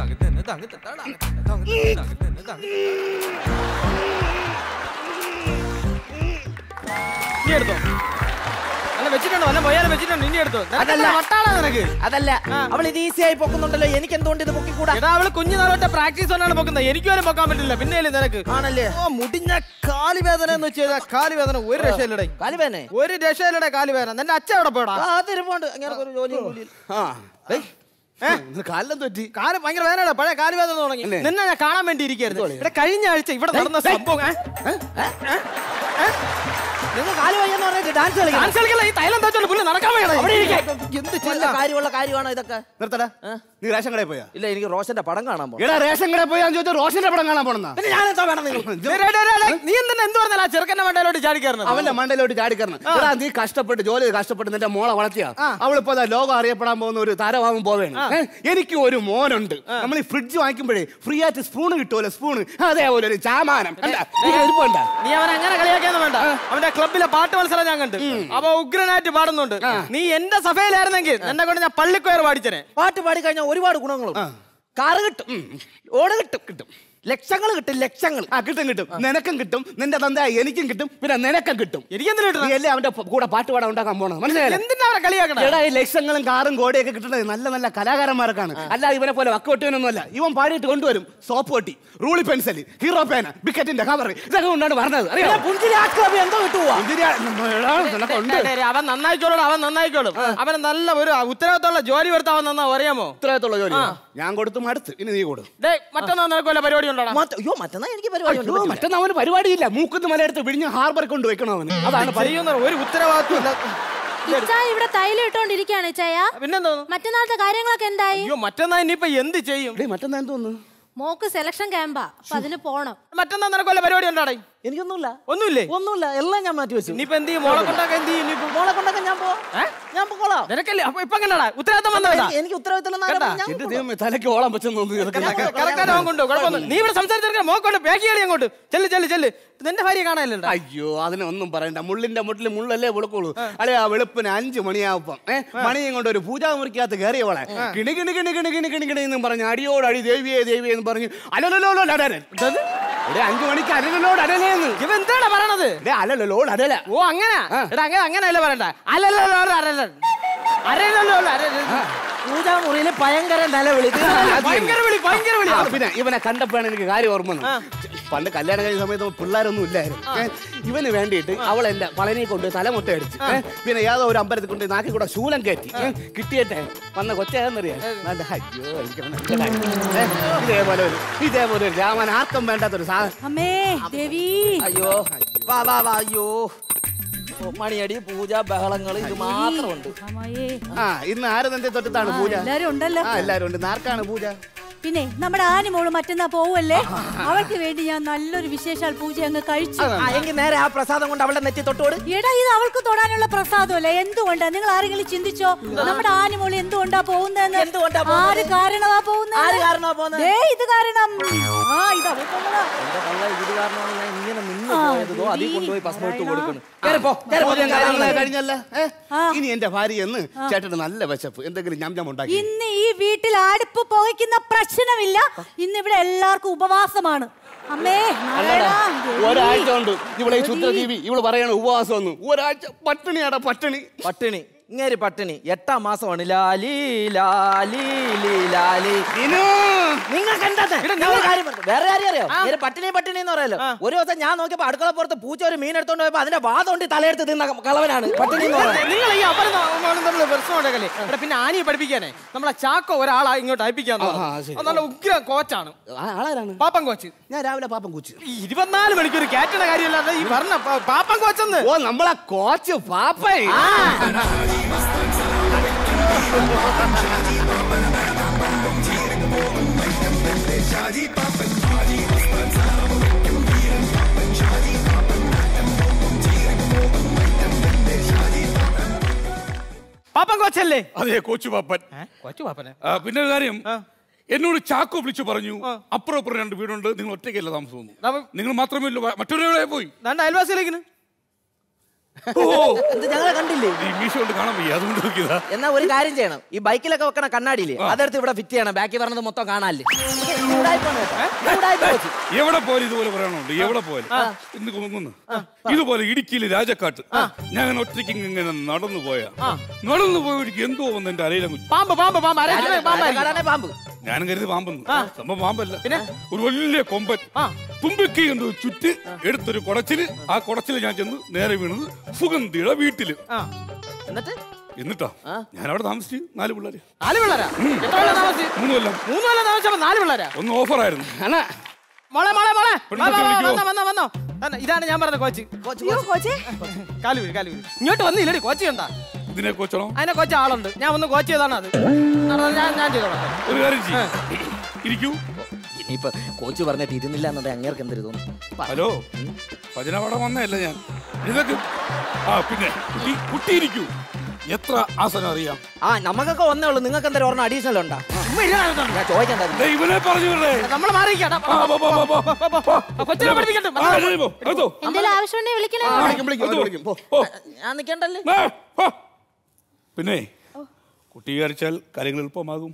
ഇനി എടുത്തോ അല്ല വെച്ചിട്ടുണ്ടോ അല്ല പോയാലും വെച്ചിട്ടുണ്ടോ ഇനി എടുത്തോ അതല്ല. വട്ടാളാ നിനക്ക് അതല്ല അവൾ ഇത് ഈസി ആയി പൊക്കുന്നുണ്ടല്ലോ എനിക്ക് എന്തുകൊണ്ട് ഇത് പൊക്കിക്കൂടാ എടാ അവള് കുഞ്ഞു നാളോട്ടെ പ്രാക്ടീസ് കൊണ്ടാണ് പൊക്കുന്നത് എനിക്ക് വരെ പൊക്കാൻ പറ്റില്ല പിന്നെ നിനക്ക് ആണല്ലേ ഓ മുടിഞ്ഞ കാലുവേദന എന്ന് വെച്ചാൽ കാലുവേദന ഒരു രക്ഷയില്ലടേ കാലുവേദന ഒരു രക്ഷയില്ലടേ കാലുവേദന നിന്റെ അച്ഛൻ എവിടെ പോടാ ആ തിരുപ്പോണ്ട് അങ്ങനെ ഒരു ജോലി കൂലി കാലിലും തെറ്റി കാല് ഭയങ്കര വേദന പഴയ കാലുവേദന തുടങ്ങി നിന്നെ ഞാൻ കാണാൻ വേണ്ടി ഇരിക്കായിരുന്നു ഇവിടെ കഴിഞ്ഞ ആഴ്ച ഇവിടെ നടന്ന സംഭവം ഏ? ഏ? നിങ്ങൾ കാല് വയ്യെന്ന് പറഞ്ഞിട്ട് ഡാൻസ് കളിക്കണം ഡാൻസ് കളിക്കല്ല ഈ തൈലം തേച്ചോണ്ട് പുല്ല് നടക്കാൻ വയ്യടാ. അവിടെ ഇരിക്ക്. എന്ത് നല്ല കാര്യമുള്ള കാര്യമാണോ ഇതൊക്കെ നിർത്തടാ നീ റേഷൻ കടയിൽ പോയാ ഇല്ല എനിക്ക് റോഷന്റെ പടം കാണാൻ പോകണം എടാ റേഷൻ കടയിൽ പോയാന്ന് ചോദിച്ചാൽ റോഷന്റെ പടം കാണാൻ പോണെന്നാ പിന്നെ ഞാൻ എന്താ വേണം നിങ്ങൾ ഡേ, ഡേ, ഡേ, ഡേ, ഡേ, നീ എന്തിനാ എന്ത് പറഞ്ഞാൽ ആ ചെറുക്കന്റെ മണ്ടയിലോട്ട് ചാടിക്കയറുന്നത് അവന്റെ മണ്ടയിലോട്ട് ചാടിക്കരണം എടാ നീ കഷ്ടപ്പെട്ട് ജോലി ചെയ്ത് കഷ്ടപ്പെട്ട് നിന്റെ മോളെ വളർത്തിയ അവളിപ്പോ ദാ ലോകം അറിയപ്പെടാൻ പോകുന്ന ഒരു താരമാകും പോവേണ് ഏ? എനിക്ക് ഒരു മോനുണ്ട് നമ്മൾ ഈ ഫ്രിഡ്ജ് വാങ്ങിക്കുമ്പോഴേ ഫ്രീ ആയിട്ട് സ്പൂണ് കിട്ടുമല്ലോ സ്പൂണ് അതേപോലെ ഒരു ചാമാനം കണ്ടാ? നീ ഇരിപ്പുണ്ട നീ അവൻ അങ്ങനെ കളിയാക്കിയൊന്നും വേണ്ട അവന്റെ ക്ലബിലെ പാട്ട് മത്സരം ഞാൻ കണ്ട് അപ്പൊ ഉഗ്രനായിട്ട് പാടുന്നുണ്ട് നീ എന്റെ സഭയിലായിരുന്നെങ്കിൽ എന്നെ കൊണ്ട് ഞാൻ പള്ളിക്കോയർ പാടിച്ചനെ പാട്ട് പാടി കഴിഞ്ഞാൽ ഒരുപാട് ഗുണങ്ങളും കാറ് കിട്ടും ഓട് കിട്ടും കിട്ടും ലക്ഷങ്ങൾ കിട്ടും ലക്ഷങ്ങൾ ആ കിട്ടും കിട്ടും നിനക്കും കിട്ടും നിന്റെ തന്ത എനിക്കും കിട്ടും പിന്നെ നിനക്കും കിട്ടും എനിക്കെന്തിനാ നീ അല്ലേ അവന്റെ പ- കൂടെ പാട്ട് പാടാൻ ഉണ്ടാക്കാൻ പോണത് മനസ്സിലായില്ലേ എന്തിനാ അവരെ കളിയാക്കണേ എടാ ഈ ലക്ഷങ്ങളും കാറും കോടിയൊക്കെ കിട്ടുന്നത് നല്ല നല്ല കലാകാരന്മാർക്കാണ് അല്ല ഇവനെ പോലെ വക്കോട്ടിനൊന്നും അല്ല ഇവൻ പാടിയിട്ട് കൊണ്ടുവരും സോപ്പ് പൊട്ടി റൂളി പെൻസിൽ ഹീറോ പേന ബിക്കറ്റിന്റെ കവർ ഇതൊക്കെ കൊണ്ടാണ് പറഞ്ഞത് അറിയാം എന്തോ കിട്ടുവാ ഡേ, ഡേ, ഡേ, അവൻ നന്നായിക്കോളും അവൻ നന്നായിക്കോളും അവന് നല്ല ഒരു ഉത്തരവാദിത്തമുള്ള ജോലി കൊടുത്ത അവൻ നന്നാ അറിയാമോ ഉത്തരവാദിത്തമുള്ള ജോലി ഞാൻ കൊടുത്തു മടുത്ത് ഇനി നീ കൊടു ഡേ മറ്റൊന്നും നിനക്കുമല്ല പരിപാടി ഉണ്ടോടാ അയ്യോ മറ്റന്നാ എനിക്ക് പരിപാടി ഉണ്ട്. അയ്യോ, മറ്റന്നാ അവന് പരിപാടിയില്ല മൂക്കുന്ന് മലയെടുത്ത് വിഴിഞ്ഞ് ഹാർബർ കൊണ്ട് വെക്കണം അവന് അതാണ് ചെയ്യുന്ന ഒരു ഉത്തരവാദിത്വം ഇച്ചാ ഇവിടെ തൈലം ഇട്ടോണ്ടിരിക്കാണ് ഇച്ചായ പിന്നെന്തോ മറ്റന്നാളത്തെ കാര്യങ്ങളൊക്കെ എന്തായി അയ്യോ മറ്റന്നാ ഇനിയിപ്പോ എന്ത് ചെയ്യും മറ്റന്നാ എന്തോന്നു മോക്ക് സെലക്ഷൻ ക്യാമ്പാ അപ്പൊ അതിന് പോണം മറ്റന്നാ നിനക്ക് വല്ല പരിപാടി ഉണ്ടാടേ എനിക്കൊന്നുമില്ല ഒന്നുമില്ലേ ഒന്നുമില്ല എല്ലാം ഞാൻ മാറ്റി വെച്ചു ഇനിയിപ്പോ എന്ത് ചെയ്യും മോളെ കൊണ്ടൊക്കെ എന്ത് ചെയ്യും ഇനിയിപ്പോ മോളെ കൊണ്ടൊക്കെ ഞാൻ പോവാം ഞാൻ പൊക്കോളാം നിനക്കല്ലേ അപ്പൊ ഇപ്പൊ എങ്ങനെയാടാ ഉത്തരവാദിത്തം വന്നതാ എനിക്ക് എനിക്ക് ഉത്തരവാദിത്തം ഇല്ലെന്ന് ആരാ കണ്ടാ? പറഞ്ഞത്? ഞാൻ എന്റെ ദൈവമേ തലയ്ക്ക് ഓളാൻ പറ്റുന്ന കറക്റ്റായിട്ട് അവൻ കൊണ്ടു കുഴപ്പമൊന്നും നീ ഇവിടെ സംസാരിച്ചിരിക്കാൻ മോക്കൊണ്ട് ബാക്കി കളി അങ്ങോട്ട് ചെല്ല് ചെല്ല് ചെല്ല് നിന്റെ ഭാര്യ കാണാനില്ലല്ലോ അയ്യോ അതിനൊന്നും പറയണ്ട മുള്ളിന്റെ മുട്ടിൽ മുള്ളല്ലേ വിളക്കുള്ളൂ അല്ലെ ആ വെളുപ്പിന് അഞ്ചു മണിയാവുമ്പം ഏ മണിയും കൊണ്ട് ഒരു പൂജാമുറിക്കകത്ത് കയറിയവളെ കിണി കിണി കിണി കിണി കിണി കിണി കിണി എന്നും പറഞ്ഞ് അടിയോട് അടി ദേവിയെ ദേവിയെ എന്ന് പറഞ്ഞു അലലോ അടരൻ ഇവിടെ അഞ്ചു മണിക്ക് അലലോട് അടലേന്ന് ഇവ എന്താണ് പറയണത് അലലോട് അടല ഓ അങ്ങനെ എടാ അങ്ങനെ അങ്ങനെയല്ല പറയണ്ട അല്ലല്ലോ അരല്ലോ അരല്ലോ പൂജാമുറിയിൽ ഭയങ്കര നിലവിളി ഭയങ്കര വിളി ഭയങ്കര വിളി ആ, പിന്നെ ഇവനെ കണ്ടപ്പോഴാണ് എനിക്ക് കാര്യം ഓർമ്മ വന്നത്. പണ്ട് കല്യാണം കഴിഞ്ഞ സമയത്ത് പിള്ളേരൊന്നും ഇല്ലായിരുന്നു ഏ, ഇവന് വേണ്ടിയിട്ട് അവൾ എന്റെ പളനി കൊണ്ട് തലമുട്ട അടിച്ച് ഏ, പിന്നെ ഏതോ ഒരു അമ്പലത്തിൽ കൊണ്ട് നാക്കി കൂടെ ശൂലം കയറ്റി ഏ, കിട്ടിയട്ടെ വന്ന കൊച്ചേന്നറിയാം നല്ല അയ്യോ എനിക്ക് അവനെ ഇഷ്ടമായി. ഏ, ഇതേപോലെ ഒരു ഇതേപോലെ ഒരു രാമൻ ആർക്കും വേണ്ടാത്തൊരു സാധനം അമ്മേ ദേവി അയ്യോ വാ വാ വാ അയ്യോ ഓ, മണിയടി പൂജ ബഹളങ്ങൾ ഇത് മാത്രമുണ്ട് ആ ഇന്ന് ആര് നിന്റെ തൊട്ടത്താണ് പൂജ എല്ലാരും ഉണ്ടല്ലോ. ആ എല്ലാരും ഉണ്ട് ഇന്ന് ആർക്കാണ് പൂജ പിന്നെ നമ്മുടെ ആനിമോള് മറ്റന്നാ പോവല്ലേ അവൾക്ക് വേണ്ടി ഞാൻ നല്ലൊരു വിശേഷാൽ പൂജ അങ്ങ് കഴിച്ചു ആ, എങ്കിൽ നേരെ ആ പ്രസാദം കൊണ്ട് അവളുടെ നെറ്റി തൊട്ടോട് എടാ ഇത് അവൾക്ക് തൊടാനുള്ള പ്രസാദമല്ല എന്തുകൊണ്ടാ നിങ്ങൾ ആരെങ്കിലും ചിന്തിച്ചോ നമ്മുടെ ആനിമോള് എന്തുകൊണ്ടാ പോകുന്നതെന്ന് എന്തുകൊണ്ടാ ആര് കാരണമാ പോകുന്നത് ആര് കാരണമാ പോകുന്നത്? ദേ ഇത് കാരണം ആ ഇത് അവൾക്കുള്ളതാ. എന്റെ തള്ള ഇത് കാരണമാണ് ഞാൻ ഇങ്ങനെ നിന്ന് ആ, പോയതോ അതിൽ കൊണ്ടുപോയി ഭസ്മം ഇട്ട് കൊടുക്കണം പൂജയും കാര്യങ്ങളൊക്കെ കഴിഞ്ഞല്ലേ ഏ? ഇനി എന്റെ ഭാര്യ എന്ന് ചേട്ടന് നല്ല വിശപ്പ് എന്തെങ്കിലും ഞം ഞം ഉണ്ടാക്കി ഇന്ന് ഈ വീട്ടിൽ അടുപ്പ് പുകയ്ക്കുന്ന പ്രശ്നമില്ല ഇന്ന് ഇവിടെ എല്ലാവർക്കും ഉപവാസമാണ് അമ്മേ അല്ലടാ നാരായണ, ദേവി. ഒരാഴ്ച കൊണ്ട് ഇവളെ ഈ ക്ഷുദ്രജീവി ഇവള് പറയണ ഉപവാസം ഒന്നും ഒരാഴ്ച പട്ടിണിയാടാ പട്ടിണി പട്ടിണി ഇങ്ങേര് പട്ടിണി എട്ടാം മാസമാണ് ലാലി ലാലി ലീ, ലാലി നിങ്ങൾക്ക് എന്താ കാര്യം പറഞ്ഞു. വേറെ കാര്യം അറിയോ ഇങ്ങനെ പട്ടിണി പട്ടിണി എന്ന് പറയല്ലോ ഒരു ദിവസം ഞാൻ നോക്കിയപ്പോ അടുക്കള പുറത്ത് പൂച്ച ഒരു മീൻ എടുത്തോണ്ട് പോയപ്പോ അതിന്റെ വാദമുണ്ട് തലയെടുത്ത് തിന്ന കളവനാണ് പട്ടിണി എന്ന് പറയുന്നത് നിങ്ങൾ ഈ അപരം തമ്മിൽ പ്രശ്നം ഉണ്ടാക്കല്ലേ ഇവിടെ പിന്നെ ആനിയെ പഠിപ്പിക്കാനേ നമ്മളെ ചാക്കോ ഒരാളാ ഇങ്ങോട്ട് അയപ്പിക്കാൻ ആ, ആ, ശരി. നല്ല ഉഗ്ര കോച്ചാണ് ആളാരാണ് പാപ്പൻ കോച്ച് ഞാൻ രാവിലെ പാപ്പൻ കൂച്ചു ഈ ഇരുപത്തിനാല് മണിക്കൂർ കാറ്റണ കാര്യമല്ലാതെ ഈ പറഞ്ഞ പ- പാപ്പൻ കോച്ചെന്ന് ഓ നമ്മളെ കോച്ച് പാപ്പേ പാപ്പൻ കോച്ചല്ലേ അതെ കോച്ചു പാപ്പൻ കോച്ചു പാപ്പനെ ആ, പിന്നെ ഒരു കാര്യം എന്നോട് ചാക്കോ വിളിച്ചു പറഞ്ഞു അപ്പുറം അപ്പുറം രണ്ട് വീടുണ്ട് നിങ്ങൾ ഒറ്റയ്ക്കല്ല താമസം നിങ്ങൾ മാത്രമേ ഉള്ളൂ മറ്റൊരു പോയി രണ്ട് അയൽവാസിയിലേക്ക് ഓ ഇത് ഞങ്ങളെ കണ്ടില്ലേ ഈ മീശ കൊണ്ട് കാണാൻ വയ്യ അതുകൊണ്ട് നോക്കിയതാ എന്നാ ഒരു കാര്യം ചെയ്യണം ഈ ബൈക്കിലൊക്കെ വെക്കണ കണ്ണാടിയില്ലേ അതെടുത്ത് ഇവിടെ ഫിറ്റ് ചെയ്യണം ബാക്കി പറഞ്ഞത് മൊത്തം കാണാല്ലേ എവിടെ പോയാലും ഇതുപോലെ പറയണുണ്ട് എവിടെ പോയാലും ഇന്ന് കൊങ്ങുന്നു ഇതുപോലെ ഇടുക്കിയിലെ രാജക്കാട്ട് ഞാൻ അങ്ങനെ ഒറ്റയ്ക്ക് ഇങ്ങനെ നടന്നു പോയാ നടന്നു പോയി എന്തോ വന്ന് എന്റെ അരയിലങ്ങ് പാമ്പ് പാമ്പ് പാമ്പ് ആരാ പാമ്പായിരിക്കും പാമ്പ് ഞാനും കരുതി പാമ്പെന്ന് സംഭവം പാമ്പല്ല പിന്നെ ഒരു വലിയ കൊമ്പൻ തുമ്പിക്കൈ കൊണ്ട് ചുറ്റ് എടുത്തൊരു കുടച്ചില് ആ കുടച്ചില് ഞാൻ ചെന്ന് നേരെ വീണത് സുഗന്ധിയുടെ വീട്ടില് എന്നിട്ട് എന്നിട്ടാ ഞാൻ അവിടെ താമസിച്ചു നാല് പിള്ളേര് നാല് പിള്ളേരാ എത്ര കൊല്ലം താമസിച്ചു മൂന്ന് കൊല്ലം മൂന്ന് കൊല്ലം താമസിച്ചപ്പോ നാല് പിള്ളേരാ ഒന്ന് ഓഫറായിരുന്നു മോളെ മോളെ മോളെ പെണ്ണ് വാ, വാ, വാ, വിളിക്കുവോ? വന്നോ വന്നോ വന്നോ തന്നെ, ഇതാണ് ഞാൻ പറഞ്ഞ കോച്ച് കാലു വീഴ് കാലു വീഴ് ഇങ്ങോട്ട് വന്നില്ലടി കോച്ച് കണ്ടാ ഇതിനെ കൊച്ചണോ അതിനെ കോച്ച് ആളുണ്ട് ഞാൻ ഒന്ന് കോച്ച് ചെയ്താണ് അത് നടന്നത് ഞാൻ ഞാൻ ചെയ്തോളാം ഒരു കാര്യം ചെയ്യ്. ഇരിക്കൂ ഇനിയിപ്പൊ കോച്ച് പറഞ്ഞിട്ട് ഇരുന്നില്ല എന്നത് അങ്ങേർക്ക് എന്തൊരു തോന്നുന്നു ഹലോ ഭജനപാഠം വന്നതല്ല ഞാൻ ഇതൊക്കെ ആ പിന്നെ കുട്ടി കുട്ടി ഇരിക്കൂ എത്ര ആസനം അറിയാം ആ നമുക്കൊക്കെ വന്നേ ഉള്ളൂ നിങ്ങൾക്ക് എന്തൊരു ഓർമ്മ അഡീഷണൽ ഉണ്ടാ ഞാൻ ചോദിക്കണ്ട ദേ, ഇവനെ പറഞ്ഞു വിടേ നമ്മൾ മാറിയിക്കാട്ടാ കൊച്ചിനെ പഠിപ്പിക്കട്ടെ ആ, ശരി, പോ. എടുത്തോ. എന്തെങ്കിലും ആവശ്യമുണ്ടെങ്കിൽ വിളിക്കണേ വിളിക്കും വിളിക്കും അവര് വിളിക്കും പോ. പോ. ഞാൻ നിക്കണ്ടല്ലേ ആ, പോ. പിന്നെ കുട്ടി വിചാരിച്ചാൽ കാര്യങ്ങൾ എളുപ്പമാകും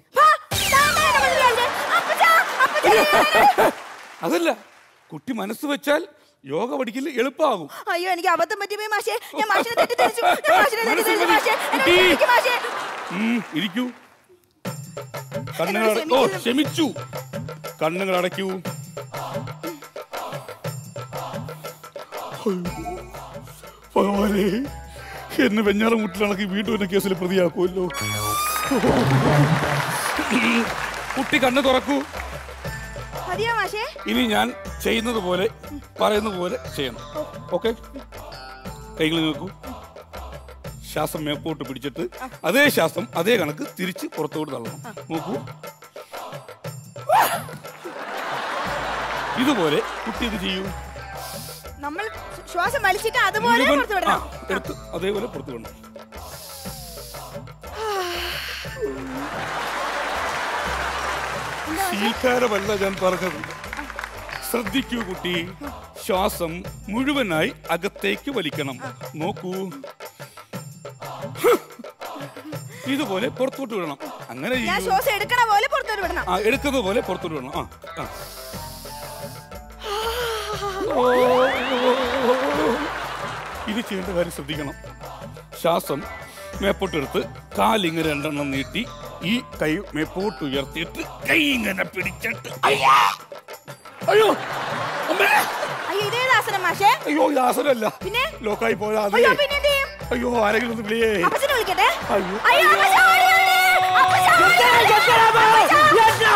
അതല്ല കുട്ടി മനസ്സ് വെച്ചാൽ യോഗ പഠിക്കല് എളുപ്പമാകും അയ്യോ എനിക്ക് അബദ്ധം പറ്റിപ്പോയി മാഷേ ഞാൻ മാഷിനെ തെറ്റിദ്ധരിച്ചു ഞാൻ മാഷിനെ തെറ്റിദ്ധരിച്ചു മാഷേ എന്നെ കുട്ടി. ക്ഷമിക്ക് മാഷേ ഉം, ഇരിക്കൂ കണ്ണുകൾ അട- ഓ ക്ഷമിച്ചു കണ്ണുകൾ അടയ്ക്കൂ അയ്യോ, ഭഗവാനെ എന്നെ വെഞ്ഞാറ മുട്ടിലാണെങ്കിൽ വീണ്ടും എന്നെ കേസിൽ പ്രതിയാക്കുമല്ലോ കുട്ടി കണ്ണ് തുറക്കൂ മതിയോ മാഷേ ഇനി ഞാൻ ചെയ്യുന്നത് പോലെ പറയുന്നത് പോലെ ചെയ്യണം ഓക്കെ കൈകൾ നോക്കൂ ശ്വാസം മേപ്പോട്ട് പിടിച്ചിട്ട് അതേ ശ്വാസം അതേ കണക്ക് തിരിച്ച് പുറത്തോട്ട് തള്ളണം നോക്കൂ ഇതുപോലെ കുട്ടി ഇത് ചെയ്യൂ നമ്മൾ ശ്വാസം വലിച്ചിട്ട് അതുപോലെ മുഴുവൻ- പുറത്ത് വിടണം ആ, എടുത്ത് അതേപോലെ പുറത്ത് വിടണം ശീൽക്കാരമല്ല ഞാൻ പറഞ്ഞത് ശ്രദ്ധിക്കൂ കുട്ടി ശ്വാസം മുഴുവനായി അകത്തേക്ക് വലിക്കണം നോക്കൂ ഇതുപോലെ പുറത്തോട്ട് വിടണം അങ്ങനെ ഞാൻ ചെയ്യൂ. ശ്വാസം എടുക്കണ പോലെ പുറത്തോട്ട് വിടണം ആ എടുക്കുന്നത് പോലെ പുറത്തോട്ട് വിടണം ആ ആ. ഇത് ചെയ്യേണ്ട കാര്യം ശ്രദ്ധിക്കണം ശ്വാസം മേപ്പോട്ടെടുത്ത് കാലിങ്ങനെ രണ്ടെണ്ണം നീട്ടി ഈ കൈ മേപ്പോട്ട് ഉയർത്തിയിട്ട് കൈ ഇങ്ങനെ പിടിച്ചിട്ട് അയ്യാ! അയ്യോ അമ്മേ! അയ്യോ ഇതേത് ആസനം മാഷേ അയ്യോ ഈ ആസനമല്ല പിന്നെ ലോക്കായി പോയാ അതെ അയ്യോ പിന്നെ എന്ത് ചെയ്യും അയ്യോ ആരെങ്കിലും ഒന്ന് വിളിയേ അപ്പച്ചനെ വിളിക്കട്ടെ അയ്യോ അയ്യോ അപ്പച്ചാ, ഓടി, ഓടി. അപ്പച്ചാ, ഓടി, ഓടി. അപ്പച്ചാ.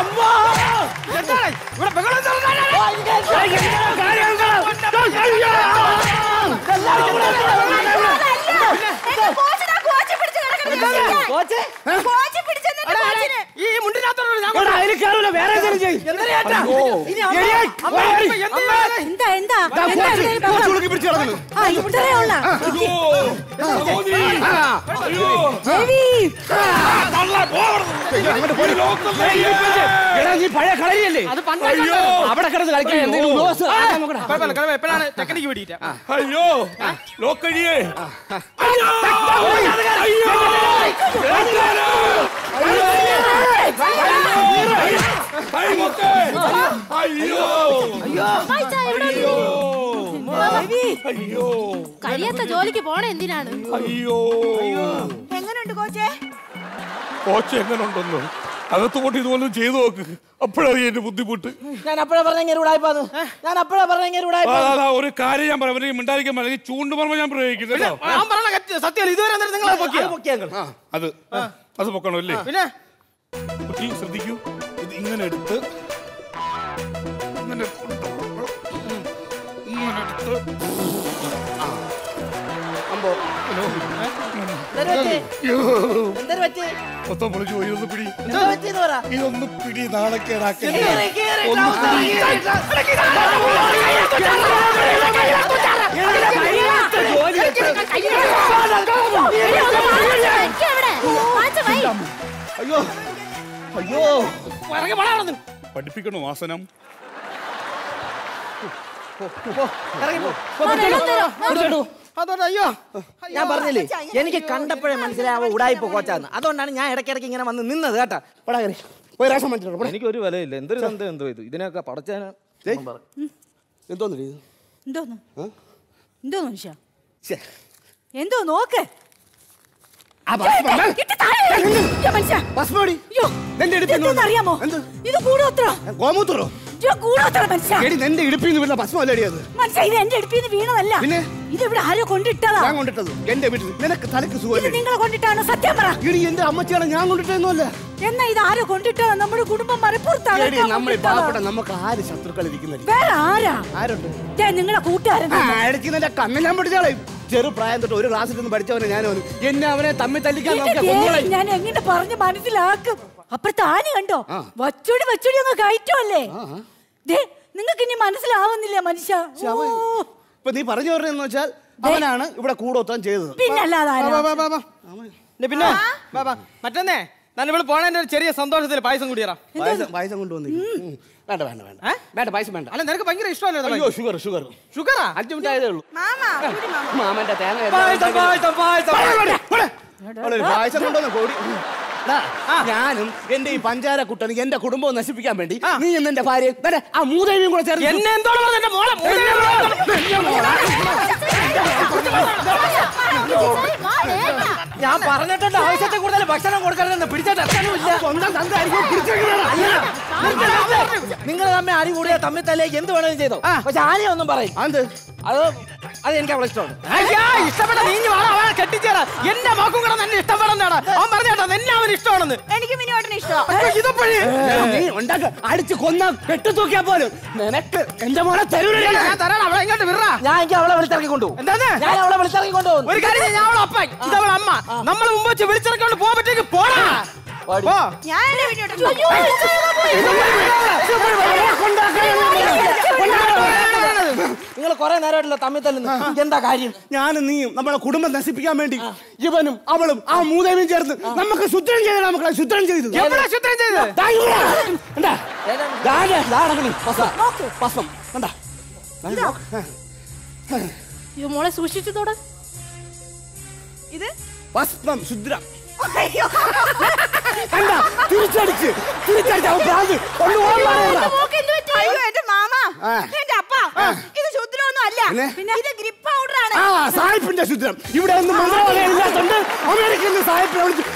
എന്റെ കോച്ചിനാ കോച്ച് പിടിച്ച് കിടക്കുന്നത്. കോച്ച്? കോച്ച് പിടിച്ചെന്നെ എന്റെ കോച്ചിന്. ഈ മുണ്ടിനകത്തോട് ഞാൻ എടാ, അതിൽ കേറൂല, വേറെ എന്തെങ്കിലും ചെയ്യ്. അയ്യോ. ഇനി അമ്മ- ഏയ്, ഏയ്, അമ്മ, ഏയ്, അമ്മ, എന്ത് അമ്മ. വേണം? എന്താ എന്താ ദാ, എന്താ കോച്ച്, ഇവിടെ കോച്ച് ബഹളം? ഉളുക്കി പിടിച്ച് കിടക്കുന്നു. ആ ഇത്രേ ഉള്ള അയ്യോ സഹോദരി! അയ്യോ ദേവി അങ്ങോട്ട് പോടി. എടാ, നീ പഴയ കളരിയല്ലേ അത് പണ്ടേ അയ്യോ അവിടെ കിടന്ന് കളിക്കാൻ എന്തെങ്കിലും ദോസ് ആക്കാൻ നോക്കടാ. കുഴപ്പമില്ല, കുഴപ്പമില്ല. എപ്പോഴാണ് ടെക്നിക്ക് പിടിയിട്ട് അയ്യോ ലോക്കഴിയേ അയ്യോ അയ്യോ കൈ പൊക്ക്. അയ്യോ അയ്യോ അയ്യോ കഴിയാത്ത ജോലിക്ക് പോണേ എന്തിനാണ് അയ്യോ എങ്ങനെയുണ്ട് കോച്ചേ കോച്ച് എങ്ങനെ ഉണ്ടെന്നോ അകത്ത് പോട്ട് ഇതുപോലെ ചെയ്തു നോക്ക് അപ്പോഴറിയാം എന്റെ ബുദ്ധിമുട്ട് ഞാൻ അപ്പഴേ പറഞ്ഞ ഇങ്ങനെ ഉടായിപ്പാന്ന് ഞാൻ അപ്പഴേ പറഞ്ഞ ഇങ്ങനെ ആ, ഉടായിപ്പാന്ന് ആ, ആ, ഒരു കാര്യം ഞാൻ പറയാം അവരെ മിണ്ടാതിരിക്കാൻ അല്ലെങ്കിൽ ചൂണ്ടുപറമ്പ് ഞാൻ പ്രയോഗിക്കുന്നു കേട്ടോ ഞാൻ പറഞ്ഞ സത്യം ഇതുവരെ എന്നിട്ട് നിങ്ങൾ പൊക്കിയോ പൊക്കിയാങ്കൾ അത് അത് പൊക്കണം അല്ലേ പിന്നെ കുട്ടി ശ്രദ്ധിക്കൂ ഇത് ഇങ്ങനെ എടുത്ത് ഇങ്ങനെ കൊണ്ടുപോകണം. ഇങ്ങനെ എടുത്ത് അമ്പോ അയ്യോ. എന്തൊരു പറ്റി മൊത്തം പൊളിച്ചു പോയി ഒന്ന് പിടി എന്താ പറ്റിയെന്ന് പറ ഇതൊന്ന് പിടി നാണക്കേടാക്കി കേറി, കേറി, ഒന്ന് trouser പിടി. അയ്യോ അയ്യോ ഇറങ്ങി പോടാ അവിടുന്ന്. പഠിപ്പിക്കണോ ആസനം ഇറങ്ങി പോ. പിടിച്ചോണ്ടു. അതോടെ അയ്യോ ഞാൻ പറഞ്ഞില്ലേ എനിക്ക് കണ്ടപ്പോഴേ മനസ്സിലാവും ഉടായിപ്പോ കോച്ചാന്ന് അതുകൊണ്ടാണ് ഞാൻ ഇടയ്ക്കിടയ്ക്ക് ഇങ്ങനെ വന്ന് നിന്നത് കേട്ടാ പടാ കയറി പോയി റേഷൻ മാറ്റിട്ടോ എനിക്ക് ഒരു വിലയില്ല എന്തൊരു ബന്ധം എന്തോ ഇത് ഇതിനൊക്കെ പടച്ചാന് എന്തോന്നു ഇത് എന്തോന്ന് എന്തോ മനുഷ്യ ശ്ശെ. എന്തോ നോക്ക് ആ ഭസ്മം, ഏയ്, ഏയ്, ഇട്ട് താഴെ ഇട്. അയ്യോ, മനുഷ്യ. ഭസ്മോടി. അയ്യോ, നിന്റെ ഇടുപ്പിൽ നിന്ന് ഇതെന്തെന്ന് അറിയാമോ എന്ത്? ഇത് കൂടോത്ര ഗോമൂത്രോ കൂടോത്ര മനുഷ്യ എടി നിന്റെ ഇടുപ്പിൽ നിന്ന് വീണ ഭസ്മം അല്ലേടി അത് മനുഷ്യ ഇത് എന്റെ അടുപ്പിന്ന് വീണതല്ല പിന്നെ? ഇത് ഇവിടെ ആരോ കൊണ്ടിട്ടതാ ഞാൻ കൊണ്ടിട്ടത് എന്റെ വീട്ടിൽ നിനക്ക് തലക്ക് ഇത് സുഖമല്ലേ നിങ്ങൾ കൊണ്ടിട്ടാണ് സത്യം പറ ഇടി എന്റെ അമ്മച്ചിയാണ് ഞാൻ കൊണ്ടിട്ടൊന്നുമല്ല എന്നാ ഇത് ആരോ കൊണ്ടിട്ടതാ നമ്മുടെ കുടുംബം മലപ്പുറത്താണ് എടി നമ്മൾ പാവപ്പെട്ട നമുക്ക് ആര് ശത്രുക്കൾ ഇരിക്കുന്നില്ല വേറെ ആരാ ആരുണ്ട് ദേ, നിങ്ങളെ കൂട്ടുകാരൻ തന്നെ. ഇടയ്ക്ക് നിന്റെ കണ്ണ് ഞാൻ പിടിച്ചാളെ ചെറു പ്രായം തൊട്ട് ഒരു ക്ലാസ്സിൽ നിന്ന് പഠിച്ചവനെ ഞാൻ അവന് എന്നെ അവനെ തമ്മിൽ തല്ലിക്കാൻ ഇത് നോക്കിയ ദേ, കൊന്നുകളെ ഞാൻ എങ്ങനെ പറഞ്ഞ് മനസ്സിലാക്കും അപ്പുറത്ത് ആന കണ്ടോ വച്ചോടി വച്ചോടി അങ്ങ് കയറ്റുമല്ലേ ദേ നിങ്ങൾക്ക് ഇനി മനസ്സിലാവുന്നില്ല മനുഷ്യ ഓ, ഇപ്പൊ നീ പറഞ്ഞു പറഞ്ഞെന്ന് വെച്ചാൽ അവനാണ് ഇവിടെ കൂടോത്താൻ ചെയ്തത് പിന്നല്ലാതെ ആരാ? വാ, വാ, വാ, വാ. ഇനി പിന്നെ വാ, വാ. മറ്റന്നേ ഞാൻ ഇവിടെ പോണതിന്റെ ഒരു ചെറിയ സന്തോഷത്തിൽ പായസം കുടിയറാം പായസം പായസം കൊണ്ടുവന്നു വേണ്ട വേണ്ട വേണ്ട വേണ്ട പായസം വേണ്ട അല്ല നിനക്ക് ഭയങ്കര ഇഷ്ടമല്ലേ അയ്യോ ഷുഗർ ഷുഗർ ഷുഗറാ അഞ്ചു മിനിറ്റ് ആയതേ ഉള്ളൂ മാമന്റെ തേങ്ങ പായസം, പായസം, പായസം. അവളൊരു പായസം കൊണ്ടുവന്ന് കോടി ദാ, ഞാനും എന്റെ ഈ പഞ്ചാര കുട്ടനും എന്റെ കുടുംബവും നശിപ്പിക്കാൻ വേണ്ടി നീ ഇന്ന് എന്റെ ഭാര്യ ദാ, ആ മൂദേവിയും കൂടെ ചേർന്ന് എന്നെ എന്തോട് പറഞ്ഞു എന്റെ മോളെ മൂദേവി? ഞാൻ പറഞ്ഞിട്ടുണ്ട് ആവശ്യത്തെ കൂടുതൽ ഭക്ഷണം കൊടുക്കരുതെന്ന് പിടിച്ചിട്ട് എത്താനുമില്ല നിങ്ങൾ തമ്മിൽ അടി കൂടിയ തമ്മിൽ തല്ലേ എന്ത് വേണമെങ്കിലും ചെയ്തോ പക്ഷെ ആനയൊന്നും പറയും അത് അത് അത് എനിക്ക് അവളെ ഇഷ്ടമാണ് അയ്യാ, ഇഷ്ടപ്പെട്ട നീ ഇഞ്ഞ് വാടാ, അവളെ കെട്ടിച്ചേരാ എന്റെ മക്കും കൂടെ നിന്നെ ഇഷ്ടപ്പെടുന്നതാടാ അവൻ പറഞ്ഞേട്ടാ നിന്നെ അവൻ ഇഷ്ടമാണെന്ന് എനിക്ക് മിനിയോട്ടിന് ഇഷ്ടമാണ് അയ്യോ, ഇതപ്പോഴേ നീ ഉണ്ടാക്ക അടിച്ച് കൊന്ന കെട്ടു തൂക്കിയാ പോലും നിനക്ക് എന്റെ മോനെ തരൂല ഞാൻ തരാം അവളെ ഇങ്ങോട്ട് വിടറാ ഞാൻ എനിക്ക് അവളെ വിളിച്ചിറക്കി കൊണ്ടുപോകും എന്താന്ന് ഞാൻ അവളെ വിളിച്ചിറക്കി കൊണ്ടുപോകും ഒരു കാര്യം ചെയ്യ്, ഞാൻ അവളെ അപ്പൻ ഇതവളെ അമ്മ നമ്മൾ മുമ്പ് വെച്ച് വിളിച്ചിറക്കൊണ്ട് പോകാൻ പറ്റേക്ക് പോടാ പോ. ഞാൻ എന്റെ മിനിയോട്ടിന് നിങ്ങൾ കുറെ നേരമായിട്ടല്ലോ തമ്മിൽ തല്ലുന്നു എന്താ കാര്യം ഞാനും നീയും നമ്മളെ കുടുംബം നശിപ്പിക്കാൻ വേണ്ടി ഇവനും അവളും ആ മൂദേവിയും ചേർന്ന് നമുക്ക് ശുദ്രം ചെയ്ത മക്കളെ ശുദ്രം ചെയ്തു എവിടാ ശുദ്രം ചെയ്തത്? ദാ ഇവിടെ. കണ്ടാ? ദാ ദേ, ദാ കിടക്കണ്. ഭസ്മം. ഭസ്മം. കണ്ടാ? ദാ നോക്ക്. അയ്യോ മോളെ സൂക്ഷിച്ചതോടെ ഇത് ഭസ്മം ശുദ്രം കണ്ടാ? തിരിച്ചടിച്ച് തിരിച്ചടിച്ച് അവൻ ഭ്രാന്ത് കൊണ്ടുപോകാൻ പാടില്ല. അയ്യോ എന്റെ മാമ ആ. എന്റെ അപ്പ ഇത് ശുദ്രമൊന്നും അല്ല പിന്നെ? ഇത് ഗ്രിപ്പ് പൗഡർ ആണ് ആ സായിപ്പിന്റെ ശുദ്രം ഇവിടെ ഒന്നും മന്ത്രവാദമില്ലാത്തോണ്ട് അമേരിക്കയിൽ നിന്ന് സായിപ്പിനെ വിളിച്ച്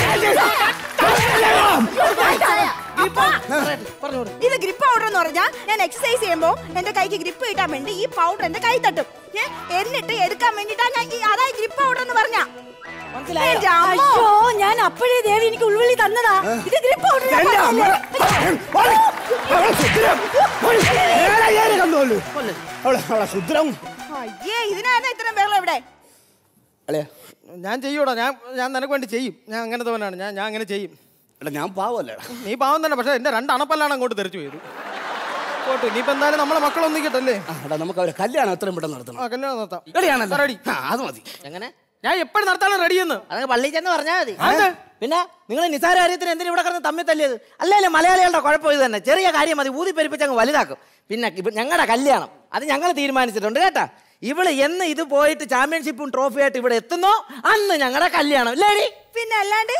ഇത് ഗ്രിപ്പ് പൗഡർ എന്ന് പറഞ്ഞാൽ ഞാൻ എക്സസൈസ് ചെയ്യുമ്പോ എന്റെ കൈക്ക് ഗ്രിപ്പ് കിട്ടാൻ വേണ്ടി ഈ പൗഡർ എന്റെ കൈ തട്ടും ഏ, എന്നിട്ട് എടുക്കാൻ വേണ്ടിട്ടാ ഞാൻ ഈ- അതാ ഗ്രിപ്പ് പൗഡർ എന്ന് പറഞ്ഞ അയ്യോ ഞാൻ അപ്പോഴേ ദേവി എനിക്ക് ഉൾവിളി തന്നതാ ഇത് ഗ്രിപ്പ് എന്റെ അമ്മ അവളെ ശുദ്രം നേരെ ഏറി കണ്ടോളൂ അവളെ അവളെ ശുദ്രം അയ്യേ ഇതിനാണ് ഇത്രയും പേരുള്ള ഇവിടെ അളിയാ ഞാൻ ചെയ്യൂടാ ഞാൻ ഞാൻ നിനക്ക് വേണ്ടി ചെയ്യും ഞാൻ അങ്ങനത്തെ അവനാണ് ഞാൻ ഞാൻ അങ്ങനെ ചെയ്യും എടാ ഞാൻ പാവല്ലേ നീ പാവം തന്നെ പക്ഷെ എന്റെ രണ്ട് അണപ്പല്ലാണ് അങ്ങോട്ട് തെറിച്ചു പോയത് പോട്ടെ ഇനിയിപ്പോ എന്തായാലും നമ്മളെ മക്കളൊന്നിക്കട്ടല്ലേ എടാ നമുക്ക് അവരെ കല്യാണം എത്രയും പെട്ടെന്ന് നടത്തണം ആ കല്യാണം നടത്താം റെഡിയാണല്ലോ റെഡി ആ, അത് മതി എങ്ങനെ ഞാൻ എപ്പോഴും നടത്താനും റെഡിയെന്ന് അതങ്ങ് പള്ളിയിൽ ചെന്ന് പറഞ്ഞാൽ മതി അതെന്താ? പിന്നെ നിങ്ങൾ നിസാര കാര്യത്തിന് എന്തിനാ ഇവിടെ കിടന്ന് തമ്മിൽ തല്ലിയത് അല്ലേ മലയാളികളുടെ കുഴപ്പം ഇത് തന്നെ ചെറിയ കാര്യം മതി ഊതി പെരുപ്പിച്ച് അങ്ങ് വലുതാക്കും പിന്നെ ഞങ്ങളുടെ കല്യാണം അത് ഞങ്ങൾ തീരുമാനിച്ചിട്ടുണ്ട് കേട്ടാ ഇവള് എന്ന് ഇത് പോയിട്ട് ചാമ്പ്യൻഷിപ്പും ട്രോഫിയായിട്ട് ഇവിടെ എത്തുന്നോ അന്ന് ഞങ്ങളുടെ കല്യാണം ഇല്ലേടി പിന്നെ അല്ലാണ്ട്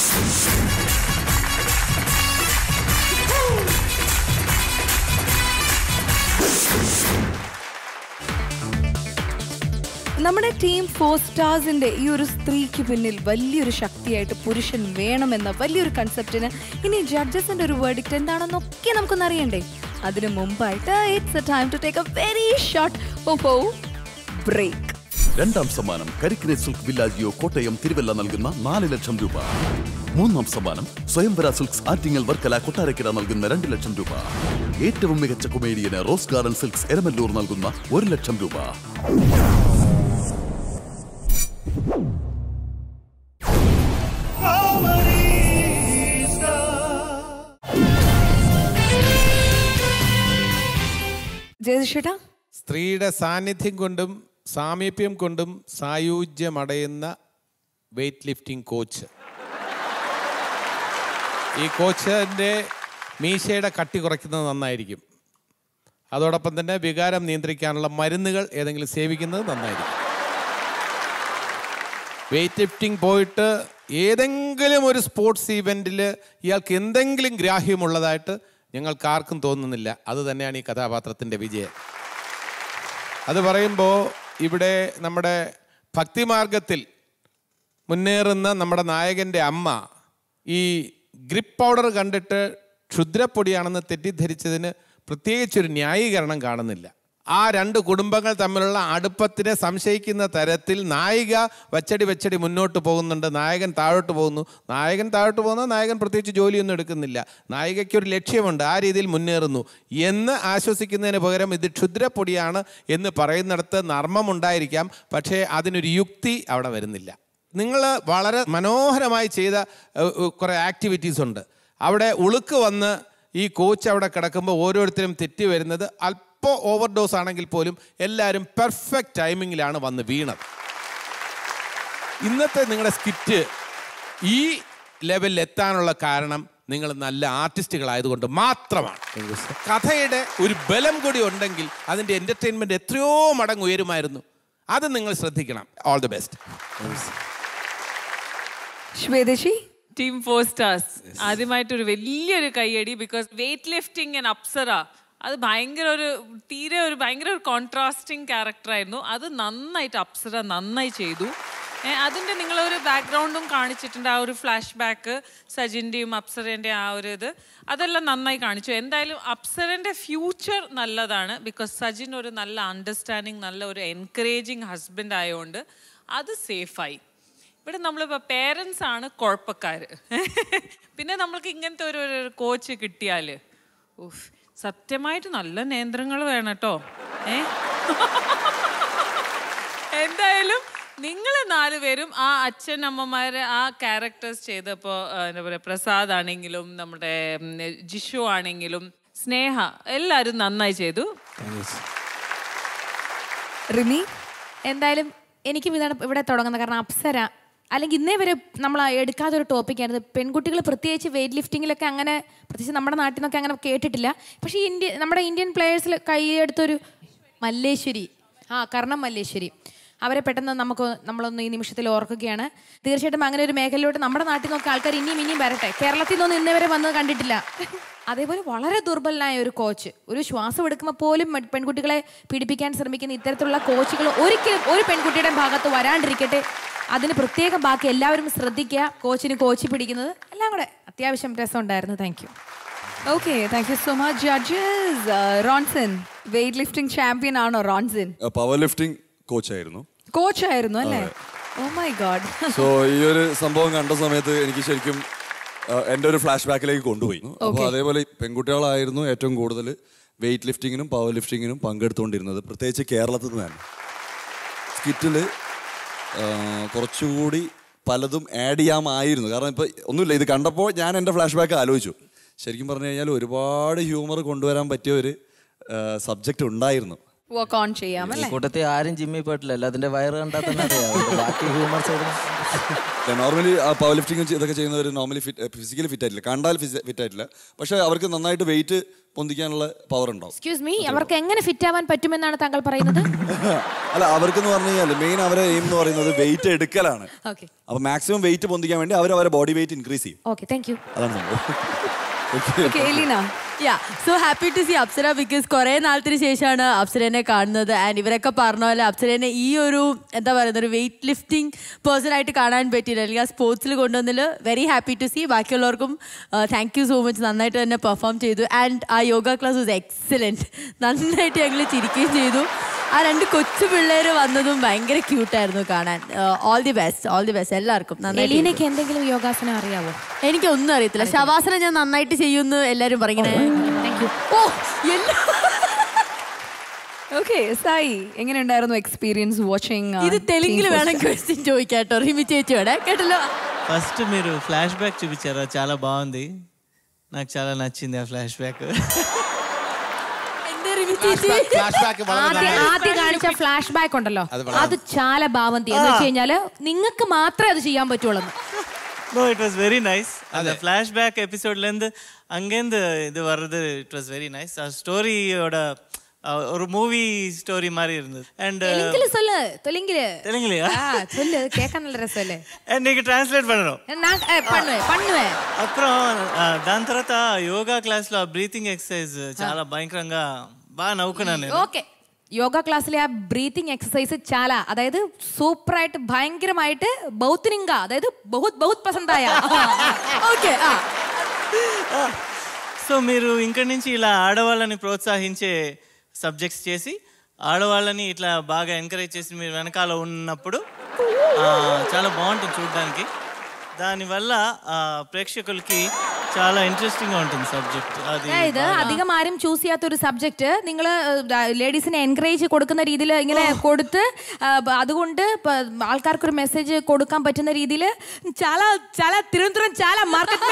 നമ്മുടെ ടീം ഫോർ സ്റ്റാർസിന്റെ ഈ ഒരു സ്ത്രീക്ക് പിന്നിൽ വലിയൊരു ശക്തിയായിട്ട് പുരുഷൻ വേണമെന്ന വലിയൊരു കൺസെപ്റ്റിന് ഇനി ജഡ്ജസിന്റെ ഒരു വേർഡിക്റ്റ് എന്താണെന്നൊക്കെ നമുക്കൊന്ന് അറിയണ്ടേ അതിനു മുമ്പായിട്ട് it's a time to take a very short Oppo break രണ്ടാം സമ്മാനം കരിക്കിനെ സിൽക്ക് വില്ലാജിയോ കോട്ടയം തിരുവല്ല നൽകുന്ന നാല് ലക്ഷം രൂപ മൂന്നാം സമ്മാനം സ്വയംവര സിൽക്സ് ആറ്റിങ്ങൽ വർക്കല കൊട്ടാരക്കര നൽകുന്ന രണ്ട് ലക്ഷം രൂപ ഏറ്റവും മികച്ച കൊമേഡിയന് റോസ് ഗാർഡൻ സിൽക്സ് എരമല്ലൂർ നൽകുന്ന ഒരു ലക്ഷം രൂപ ജയതിഷേട്ടാ സ്ത്രീയുടെ സാന്നിധ്യം കൊണ്ടും സാമീപ്യം കൊണ്ടും സായുജ്യമടയുന്ന വെയ്റ്റ് ലിഫ്റ്റിംഗ് കോച്ച് ഈ കോച്ചിൻ്റെ മീശയുടെ കട്ടി കുറയ്ക്കുന്നത് നന്നായിരിക്കും അതോടൊപ്പം തന്നെ വികാരം നിയന്ത്രിക്കാനുള്ള മരുന്നുകൾ ഏതെങ്കിലും സേവിക്കുന്നത് നന്നായിരിക്കും വെയ്റ്റ് ലിഫ്റ്റിംഗ് പോയിട്ട് ഏതെങ്കിലും ഒരു സ്പോർട്സ് ഈവെൻറ്റിൽ ഇയാൾക്ക് എന്തെങ്കിലും ഗ്രാഹ്യമുള്ളതായിട്ട് ഞങ്ങൾക്ക് ആർക്കും തോന്നുന്നില്ല അത് തന്നെയാണ് ഈ കഥാപാത്രത്തിൻ്റെ വിജയം അത് പറയുമ്പോൾ ഇവിടെ നമ്മുടെ ഭക്തിമാർഗത്തിൽ മുന്നേറുന്ന നമ്മുടെ നായകൻ്റെ അമ്മ ഈ ഗ്രിപ്പ് പൗഡർ കണ്ടിട്ട് ക്ഷുദ്രപ്പൊടിയാണെന്ന് തെറ്റിദ്ധരിച്ചതിന് പ്രത്യേകിച്ചൊരു ന്യായീകരണം കാണുന്നില്ല ആ രണ്ട് കുടുംബങ്ങൾ തമ്മിലുള്ള അടുപ്പത്തിനെ സംശയിക്കുന്ന തരത്തിൽ നായിക വച്ചടി വച്ചടി മുന്നോട്ട് പോകുന്നുണ്ട് നായകൻ താഴോട്ട് പോകുന്നു നായകൻ താഴോട്ട് പോകുന്ന നായകൻ പ്രത്യേകിച്ച് ജോലിയൊന്നും എടുക്കുന്നില്ല നായികയ്ക്ക് ഒരു ലക്ഷ്യമുണ്ട് ആ രീതിയിൽ മുന്നേറുന്നു എന്ന് ആശ്വസിക്കുന്നതിന് പകരം ഇത് ക്ഷുദ്രപ്പൊടിയാണ് എന്ന് പറയുന്നിടത്ത് നർമ്മമുണ്ടായിരിക്കാം പക്ഷേ അതിനൊരു യുക്തി അവിടെ വരുന്നില്ല നിങ്ങൾ വളരെ മനോഹരമായി ചെയ്ത ഏഹ്, ഏഹ്, കുറേ ആക്ടിവിറ്റീസ് ഉണ്ട് അവിടെ ഉളുക്ക് വന്ന് ഈ കോച്ച് അവിടെ കിടക്കുമ്പോൾ ഓരോരുത്തരും തെറ്റി വരുന്നത് അല്പം ഓവർ ഡോസ് ആണെങ്കിൽ പോലും എല്ലാവരും പെർഫെക്റ്റ് ടൈമിങ്ങിലാണ് വന്ന് വീണത് ഇന്നത്തെ നിങ്ങളുടെ സ്കിറ്റ് ഈ ലെവലിൽ എത്താനുള്ള കാരണം നിങ്ങൾ നല്ല ആർട്ടിസ്റ്റുകളായതുകൊണ്ട് മാത്രമാണ് കഥയുടെ ഒരു ബലം കൂടി ഉണ്ടെങ്കിൽ അതിൻ്റെ എൻ്റർടൈൻമെൻറ്റ് എത്രയോ മടങ്ങ് ഉയരുമായിരുന്നു അത് നിങ്ങൾ ശ്രദ്ധിക്കണം ഓൾ ദി ബെസ്റ്റ് ശ്വേതശി ടീം ഫോർ സ്റ്റാർസ് ആദ്യമായിട്ടൊരു വലിയൊരു കൈയടി because weight lifting and Apsara അത് ഭയങ്കര ഒരു തീരെ ഒരു ഭയങ്കര ഒരു കോൺട്രാസ്റ്റിംഗ് ക്യാരക്ടർ ആയിരുന്നു അത് നന്നായിട്ട് അപ്സര നന്നായി ചെയ്തു ഏ, അതിന്റെ നിങ്ങളൊരു ബാക്ക്ഗ്രൗണ്ടും കാണിച്ചിട്ടുണ്ട് ആ ഒരു ഫ്ലാഷ് ബാക്ക് സജിന്റെയും അപ്സരേന്റെ ആ ഒരു ഇത് അതെല്ലാം നന്നായി കാണിച്ചു എന്തായാലും അപ്സരന്റെ ഫ്യൂച്ചർ നല്ലതാണ് ബിക്കോസ് സജിൻ ഒരു നല്ല അണ്ടർസ്റ്റാൻഡിങ് നല്ല ഒരു എൻകറേജിങ് ഹസ്ബൻഡ് ആയതുകൊണ്ട് അത് സേഫായി ഇവിടെ നമ്മളിപ്പോൾ പേരൻസ് ആണ് കുഴപ്പക്കാർ പിന്നെ നമ്മൾക്ക് ഇങ്ങനത്തെ ഒരു ഒരു കോച്ച് കിട്ടിയാൽ ഉഫ് സത്യമായിട്ട് നല്ല നിയന്ത്രണങ്ങൾ വേണം കേട്ടോ ഏ എന്തായാലും നിങ്ങൾ നാലുപേരും ആ അച്ഛൻ അമ്മമാരെ ആ ക്യാരക്ടേഴ്സ് ചെയ്തപ്പോൾ എന്താ പറയുക പ്രസാദ് ആണെങ്കിലും നമ്മുടെ ഉം, ജിഷു ആണെങ്കിലും സ്നേഹ എല്ലാവരും നന്നായി ചെയ്തു റിമി എന്തായാലും എനിക്കും ഇതാണ് ഇവിടെ തുടങ്ങുന്നത് കാരണം അപ്സര അല്ലെങ്കിൽ ഇന്നേ വരെ നമ്മൾ എടുക്കാത്ത ഒരു ടോപ്പിക്കായിരുന്നു പെൺകുട്ടികൾ പ്രത്യേകിച്ച് വെയിറ്റ് ലിഫ്റ്റിങ്ങിലൊക്കെ അങ്ങനെ പ്രത്യേകിച്ച് നമ്മുടെ നാട്ടിൽ നിന്നൊക്കെ അങ്ങനെ കേട്ടിട്ടില്ല പക്ഷേ ഇന്ത്യ നമ്മുടെ ഇന്ത്യൻ പ്ലേയേഴ്സിൽ കൈയെടുത്തൊരു മല്ലേശ്വരി ആ കർണം മല്ലേശ്വരി അവരെ പെട്ടെന്ന് നമുക്ക് നമ്മളൊന്ന് ഈ നിമിഷത്തിൽ ഓർക്കുകയാണ് തീർച്ചയായിട്ടും അങ്ങനെ ഒരു മേഖലയിലോട്ട് നമ്മുടെ നാട്ടിൽ നിന്നൊക്കെ ആൾക്കാർ ഇനിയും ഇനിയും വരട്ടെ കേരളത്തിൽ നിന്നൊന്നും ഇന്നേ വരെ വന്നത് കണ്ടിട്ടില്ല അതേപോലെ വളരെ ദുർബലനായ ഒരു കോച്ച് ഒരു ശ്വാസം എടുക്കുമ്പോൾ പോലും മെ- പെൺകുട്ടികളെ പീഡിപ്പിക്കാൻ ശ്രമിക്കുന്ന ഇത്തരത്തിലുള്ള കോച്ചുകൾ ഒരിക്കലും ഒരു പെൺകുട്ടിയുടെ ഭാഗത്ത് വരാണ്ടിരിക്കട്ടെ അതിന് പ്രത്യേകം ബാക്കി എല്ലാവരും ശ്രദ്ധിക്കുക കോച്ചിന് കോച്ച് പിടിക്കുന്നത് എല്ലാം കൂടെ അത്യാവശ്യം രസമുണ്ടായിരുന്നു thank you okay thank you so much judges Ronson weight lifting champion ആണോ റോൺസൺ പവർ ലിഫ്റ്റിംഗ് കോച്ചായിരുന്നു കോച്ച് ആയിരുന്നു അല്ലേ ഓ മൈ ഗോഡ് സോ ഈ ഒരു സംഭവം കണ്ട സമയത്ത് എനിക്ക് ശരിക്കും ആ, എൻ്റെ ഒരു ഫ്ലാഷ് ബാക്കിലേക്ക് കൊണ്ടുപോയി അപ്പോൾ അതേപോലെ പെൺകുട്ടികളായിരുന്നു ഏറ്റവും കൂടുതൽ വെയിറ്റ് ലിഫ്റ്റിങ്ങിനും പവർ ലിഫ്റ്റിങ്ങിനും പങ്കെടുത്തുകൊണ്ടിരുന്നത് പ്രത്യേകിച്ച് കേരളത്തിൽ നിന്ന് തന്നെ സ്കിറ്റിൽ കുറച്ചുകൂടി പലതും ആഡ് ചെയ്യാമായിരുന്നു കാരണം ഇപ്പോൾ ഒന്നുമില്ല ഇത് കണ്ടപ്പോൾ ഞാൻ എൻ്റെ ഫ്ലാഷ് ബാക്ക് ആലോചിച്ചു ശരിക്കും പറഞ്ഞു കഴിഞ്ഞാൽ ഒരുപാട് ഹ്യൂമർ കൊണ്ടുവരാൻ പറ്റിയ ഒരു സബ്ജക്റ്റ് ഉണ്ടായിരുന്നു വർക്ക് ഓൺ ചെയ്യാം ഈ അല്ലേ കൂട്ടത്തിൽ ആരും ജിമ്മിൽ പോയിട്ടില്ല അതിന്റെ വയറ് കണ്ടാൽ തന്നെ അറിയാം അതുകൊണ്ട് ബാക്കി humour side normally power lifting ഇതൊക്കെ ചെയ്യുന്നവർ നോർമലി ഫിറ്റ് ഫിസിക്കലി ഫിറ്റ് ആയിട്ടില്ല കണ്ടാൽ ഫിറ്റ് ആയിട്ടില്ല പക്ഷെ അവർക്ക് നന്നായിട്ട് വെയിറ്റ് പൊന്തിക്കാനുള്ള പവർ ഉണ്ടാവും എക്സ്ക്യൂസ് മീ അവർക്ക് എങ്ങനെ ഫിറ്റ് ആവാൻ പറ്റുമെന്നാണ് താങ്കൾ പറയുന്നത് അല്ല അവർക്കെന്ന് പറഞ്ഞു കഴിഞ്ഞാൽ മെയിൻ അവരെ എയിം എന്ന് പറയുന്നത് വെയിറ്റ് എടുക്കലാണ് ഓക്കെ അപ്പൊ മാക്സിമം വെയിറ്റ് പൊന്തിക്കാൻ വേണ്ടി അവർ അവരെ ബോഡി വെയിറ്റ് ഇൻക്രീസ് ചെയ്യും ഓക്കെ താങ്ക് യു അതാണ് സംഭവം okay Elena yeah so happy to see Apsara because കുറേ നാളത്തിന് ശേഷമാണ് അപ്സരനെ കാണുന്നത് ആൻഡ് ഇവരൊക്കെ പറഞ്ഞ പോലെ അപ്സരനെ ഈ ഒരു എന്താ പറയുന്നത് ഒരു വെയിറ്റ് ലിഫ്റ്റിംഗ് പേഴ്സൺ ആയിട്ട് കാണാൻ പറ്റിയില്ല അല്ലെങ്കിൽ ആ സ്പോർട്സിൽ കൊണ്ടുവന്നതിൽ വെരി ഹാപ്പി ടു സി ബാക്കിയുള്ളവർക്കും താങ്ക് യു സോ മച്ച് നന്നായിട്ട് തന്നെ പെർഫോം ചെയ്തു ആൻഡ് ആ യോഗ ക്ലാസ് വാസ് എക്സലൻറ്റ് നന്നായിട്ട് ഞങ്ങൾ ചിരിക്കുകയും ചെയ്തു ആ രണ്ട് കൊച്ചു പിള്ളേർ വന്നതും ഭയങ്കര ക്യൂട്ടായിരുന്നു കാണാൻ all the best all the best എല്ലാവർക്കും നന്നായിട്ട് ചെയ്തു. എലീനയ്ക്ക് എന്തെങ്കിലും യോഗാസനം അറിയാവോ എനിക്കൊന്നും അറിയത്തില്ല ശവാസനം ഞാൻ നന്നായിട്ട് ചെയ്യുമെന്ന് എല്ലാരും പറയണേ താങ്ക് യു ഓ എല്ലാ ഓക്കെ സായി എങ്ങനെയുണ്ടായിരുന്നു എക്സ്പീരിയൻസ് വാച്ചിങ് ఇది తెలుగులో వేണം క్వశ్చన్ చూయికాటో రిమి చేచోడా కేటలో ఫస్ట్ మీరు ఫ్లాష్ బ్యాక్ చూపించారు అది చాలా బాగుంది నాకు చాలా నచ్చింది ఆ ఫ్లాష్ బ్యాక్ ആദ്യം ആദ്യം കാണിച്ച ഫ്ലാഷ് ബാക്ക് ഉണ്ടല്ലോ അത് വളരെ- അത് ചാല ഭാവന്തി എന്ന് ആ. വെച്ച് കഴിഞ്ഞാല് നിങ്ങൾക്ക് മാത്രമേ അത് ചെയ്യാൻ പറ്റുള്ളൂ no it was very nice அந்த ஃப்ளாஷ் பேக் எபிசோட்லேருந்து அங்கேருந்து இது வர்றது இட் வாஸ் வெரி நைஸ் ஸ்டோரியோட ஒரு மூவி ஸ்டோரி மாதிரி இருந்தது அண்ட் തെലുങ്കില് சொல்லு തെലുങ്കില് தெலுங்குலையா ஆ, சொல்லு அது கேட்க நல்ல ரசம் நீங்கள் ట్రాన్స్లేట్ பண்ணணும் நான் ஏ, பண்ணுவேன் பண்ணுவேன் అப்புறம் ఆ, దాని తర్వాత యోగా క్లాస్లో బ్రీతింగ్ ఎక్సర్సైజ్ చాలా భయంకరంగా బాగా నవ్వుకున్నాను నేను ഓക്കെ യോഗ ക്ലാസ്സിലെ ആ ബ്രീത്തിങ് എക്സസൈസ് ചാല അതായത് സൂപ്പറായിട്ട് ഭയങ്കരമായിട്ട് ബൗത്തിനിങ്ക അതായത് ബഹുത് ബഹുത് പസന്തായ ഓക്കെ ആ సో మీరు ఇంక్కడి నుంచి ఇలా ఆడవాళ్ళని ప్రోత్సహించే సబ్జెక్ట్స్ చేసి ఆడవాళ్ళని ఇట్లా బాగా ఎంకరేజ్ చేసి మీరు వెనకాల ఉన్నప్పుడు ఆ, చాలా బాగుంటుంది చూడడానికి దానివల్ల ఆ, ప్రేక్షకులకి చాలా ఇంట్రెస్టింగ్గా ఉంటుంది సబ్జెక్ట్ అది അതായത് బాగా- അധികം ആരും ചൂസ് ചെയ്യാത്ത ഒരു സബ്ജക്ട് നിങ്ങൾ ലേഡീസിനെ എൻകറേജ് കൊടുക്കുന്ന രീതിയിൽ ഇങ്ങനെ കൊടുത്ത് ആ, ബ- അതുകൊണ്ട് പ- ആൾക്കാർക്കൊരു മെസ്സേജ് കൊടുക്കാൻ പറ്റുന്ന രീതിയിൽ ചാല ചാല തിരുവനന്തപുരം ചാല മാർക്കറ്റ്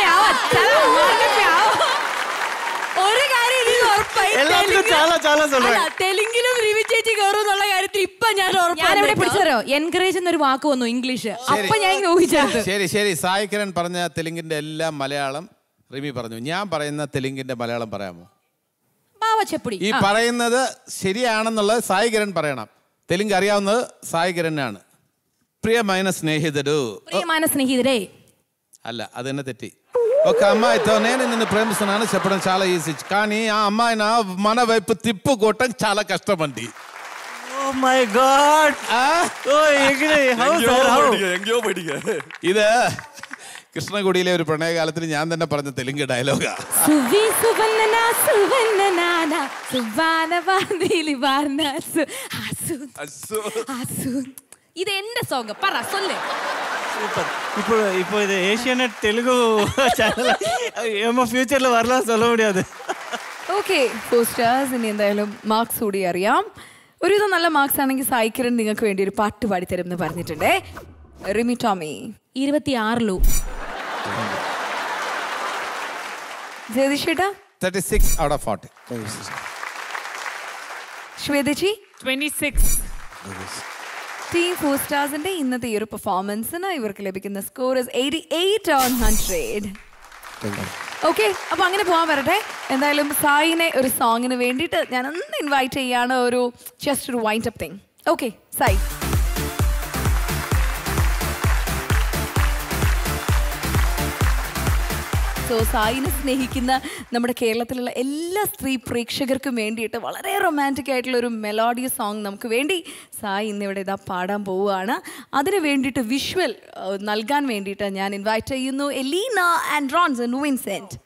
ഒരു കാര്യം ഇതിൽ ഉറപ്പായി. എല്ലാവർക്കും തെലുങ്ക്- ചാല ചാല சொல்றேன். അല്ല, തെലുങ്കിലും റിവി ചേച്ചി കയറും എന്നുള്ള കാര്യത്തിൽ ഇപ്പൊ ഞാൻ ഞാൻ എവിടെ പിടിച്ചോ എൻകറേജ് എന്നൊരു വാക്ക് വന്നു ഇംഗ്ലീഷ് അപ്പൊ ഞാൻ ഇങ്ങനെ ഊഹിച്ചെടുത്തു ശരി ശരി സായി കിരൺ പറഞ്ഞ തെലുങ്കിന്റെ എല്ലാം മലയാളം റിമി പറഞ്ഞു ഞാൻ പറയുന്ന തെലുങ്കിന്റെ മലയാളം പറയാമോ ബാവച്ചപ്പൊടി ഈ ആ. പറയുന്നത് ശരിയാണെന്നുള്ളത് സായി കിരൺ പറയണം തെലുങ്ക് അറിയാവുന്നത് സായി കിരണിനാണ് ప్రియమైన స్నేహితుడు പ്രിയமான സ്നേഹിതരെ అല്ല అది തന്നെ തെറ്റി ఒక అమ్మాయితో నేను నిన్ను ప్రేమిస్తున్నాను చెప్పడం చాలా ఈజీ కానీ ఆ అమ్మాయి నా మన వైపు తిప్పుకోవటం చాలా కష్టం అండి ఓ മൈ ഗോഡ് ഓ എങ്ങനെ ഹൗ എങ്കയോ സർ ഹൗ പഠിക്കുക, എങ്കയോ പഠിക്കുക. ഇത് കൃഷ്ണകുടിയിലെ ഒരു പ്രണയകാലത്തിന് ഞാൻ തന്നെ പറഞ്ഞ തെലുങ്ക് ഡയലോഗാ സുവി സുവന്നന സുവന്നനാന സുവാനവാദിലി വാർന സു ആസു ആസു ഇത് എന്റെ സോങ് പറ സൊല്ല് சூப்பர் இப்போ இப்போ இது ஏஷியநெட் தெலுங்கு சேனல் ஏமா ஃபியூச்சரில் வரலாம் சொல்ல முடியாது ഓക്കെ ഫോർ സ്റ്റാർസ് ഇനി എന്തായാലും മാർക്സ് കൂടി അറിയാം ഒരുവിധം നല്ല മാർക്സ് ആണെങ്കിൽ സായിക്കിരൺ നിങ്ങൾക്ക് വേണ്ടി ഒരു പാട്ട് പാടിത്തരും എന്ന് പറഞ്ഞിട്ടുണ്ടേ റിമി ടോമി ഇരുപത്തിയാറിലു ജയതിഷേട്ടാ thirty six out of forty Shwetha ji twenty six team four സ്റ്റാർസിന്റെ ഇന്നത്തെ ഈ ഒരു പെർഫോമൻസിന് ഇവർക്ക് ലഭിക്കുന്ന score is eighty eight on hundred okay അപ്പൊ അങ്ങനെ പോകാൻ വരട്ടെ എന്തായാലും സായിനെ ഒരു സോങ്ങിന് വേണ്ടിയിട്ട് ഞാൻ ഒന്ന് ഇൻവൈറ്റ് ചെയ്യാണ് ഒരു ജസ്റ്റ് ഒരു wind up thing okay Sai so സായിനെ സ്നേഹിക്കുന്ന നമ്മുടെ കേരളത്തിലുള്ള എല്ലാ സ്ത്രീ പ്രേക്ഷകർക്കും വേണ്ടിയിട്ട് വളരെ റൊമാൻറ്റിക് ആയിട്ടുള്ള ഒരു മെലോഡിയസ് സോങ് നമുക്ക് വേണ്ടി സായി ഇന്നിവിടെ ഇതാ പാടാൻ പോവുകയാണ് അതിന് വേണ്ടിയിട്ട് വിഷ്വൽ നൽകാൻ വേണ്ടിയിട്ട് ഞാൻ ഇൻവൈറ്റ് ചെയ്യുന്നു എലീന ആൻഡ് റോൺസ് ആൻഡ് വിൻസെൻറ്റ്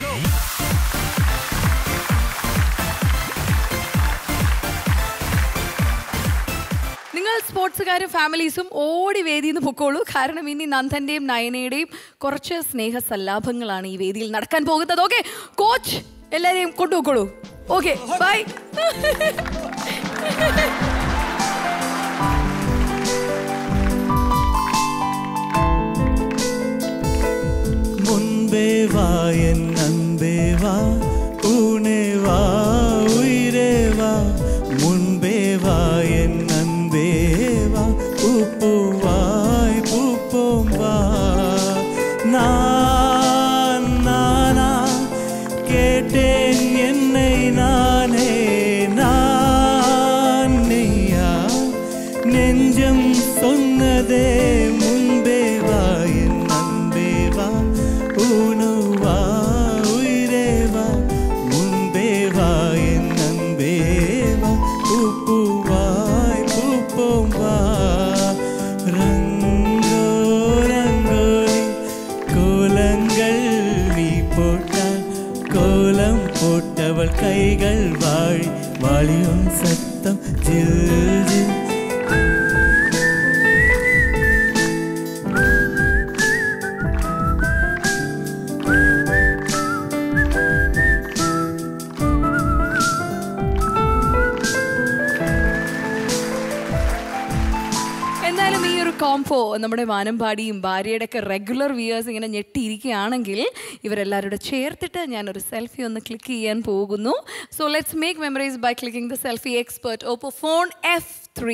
നിങ്ങൾ സ്പോർട്സുകാരും ഫാമിലീസും ഓടി വേദിയിൽ നിന്ന് പൊക്കോളൂ കാരണം ഇനി നന്ദന്റെയും നയനയുടെയും കുറച്ച് സ്നേഹ സല്ലാപങ്ങളാണ് ഈ വേദിയിൽ നടക്കാൻ പോകുന്നത് ഓക്കെ കോച്ച് എല്ലാരെയും കൊണ്ടുപോയിക്കോളൂ ഓക്കെ ബൈ முன்பே வா என் அன்பே வா ஊனே வா உயிரே வா முன்பே வா என் அன்பே வா பூப்பூவாய் பூப்போம் வா நான் நானா கேட்டேன் என்னை நானே நான் நெய்யா நெஞ்சம் சொன்னதே முன்பே வா என் அன்பே வா ஊனு வா உயிரே வா முன்பே வா என் அன்பே வா பூப்பூவாய் பூப்போம் வா ரங்கோ ரங்கோலி கோலங்கள் நீ போட்டால் கோலம் போட்டவள் கைகள் வாழி வாழியும் சத்தம் ஜில் ஜில் എന്തായാലും ഈ ഒരു കോംപോ നമ്മുടെ വാനമ്പാടിയും ഭാര്യയുടെ ഒക്കെ റെഗുലർ വ്യൂവേഴ്സ് ഇങ്ങനെ ഞെട്ടിയിരിക്കുകയാണെങ്കിൽ ഇവരെല്ലാവരുടെ ചേർത്തിട്ട് ഞാൻ ഒരു സെൽഫി ഒന്ന് ക്ലിക്ക് ചെയ്യാൻ പോകുന്നു so let's make memories by clicking the selfie expert Oppo phone F three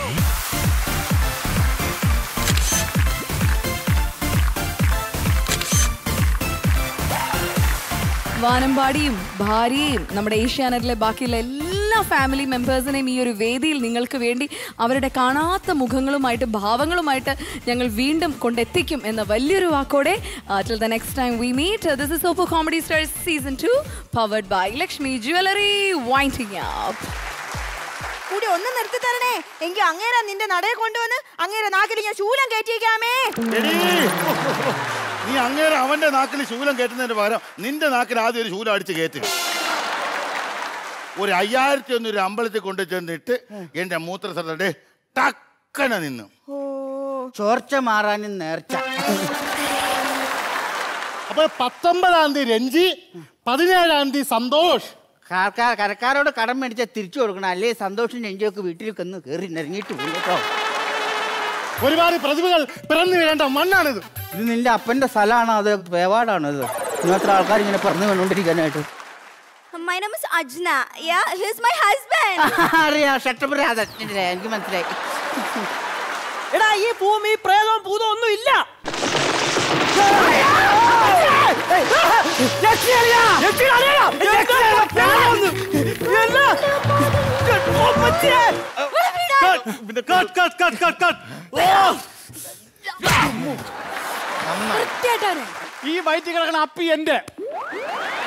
വാനമ്പാടിയും ഭാര്യയും നമ്മുടെ ഏഷ്യാനെറ്റിലെ ബാക്കിയുള്ള എല്ലാ ഫാമിലി മെമ്പേഴ്സിനെയും ഈ ഒരു വേദിയിൽ നിങ്ങൾക്ക് വേണ്ടി അവരുടെ കാണാത്ത മുഖങ്ങളുമായിട്ട് ഭാവങ്ങളുമായിട്ട് ഞങ്ങൾ വീണ്ടും കൊണ്ടെത്തിക്കും എന്ന വലിയൊരു വാക്കോടെ till the next time we meet this is Oppo comedy stars season two powered by Lakshmi jewellery winding up കൂടി ഒന്ന് നിർത്തി തരണേ എങ്കിൽ അങ്ങേരെ നിന്റെ നടയെ കൊണ്ടുവന്ന് അങ്ങേരെ നാക്കിൽ ഞാൻ ശൂലം കയറ്റിയേക്കാമേ എടീ, നീ അങ്ങേരെ അവന്റെ നാക്കിൽ ശൂലം കയറ്റുന്നതിന് പകരം നിന്റെ നാക്കിൽ ആദ്യം ഒരു ശൂലം അടിച്ച് കയറ്റി ഒരു അയ്യായിരത്തി ഒന്ന് ഒരു അമ്പലത്തിൽ കൊണ്ടു ചെന്നിട്ട് എന്റെ മൂത്രസ്ഥലത്തെ ടക്കന നിന്നു ചോർച്ച മാറാനും നേർച്ച അപ്പൊ പത്തൊമ്പതാം തീയതി രഞ്ജി പതിനേഴാം തീയതി സന്തോഷ് കാർക്കാർ കരക്കാരോട് കടം മേടിച്ചാൽ തിരിച്ചു കൊടുക്കണം അല്ലേ സന്തോഷം നെഞ്ചൊക്കെ വീട്ടിൽ കന്ന് കയറി നിറങ്ങിയിട്ട് പോകും കേട്ടോ ഒരുപാട് പ്രതിഭകൾ പിറന്നു വീഴേണ്ട മണ്ണാണിത് ഇത് നിന്റെ അപ്പന്റെ സ്ഥലമാണോ അത് വേവാടാണോ ഇത് ഇങ്ങനത്തെ ആൾക്കാർ ഇങ്ങനെ പറഞ്ഞു കണ്ടോണ്ടിരിക്കാനായിട്ട് My name is Ajna. Yeah, he's my husband. അറിയാം ഷട്ടപ്പ് എനിക്ക് മനസ്സിലായി എടാ ഈ ഭൂമി പ്രേതവും ഭൂതവും ഒന്നും ഇല്ല ഈ വയറ്റിൽ കിടക്കണ അപ്പി എന്റെ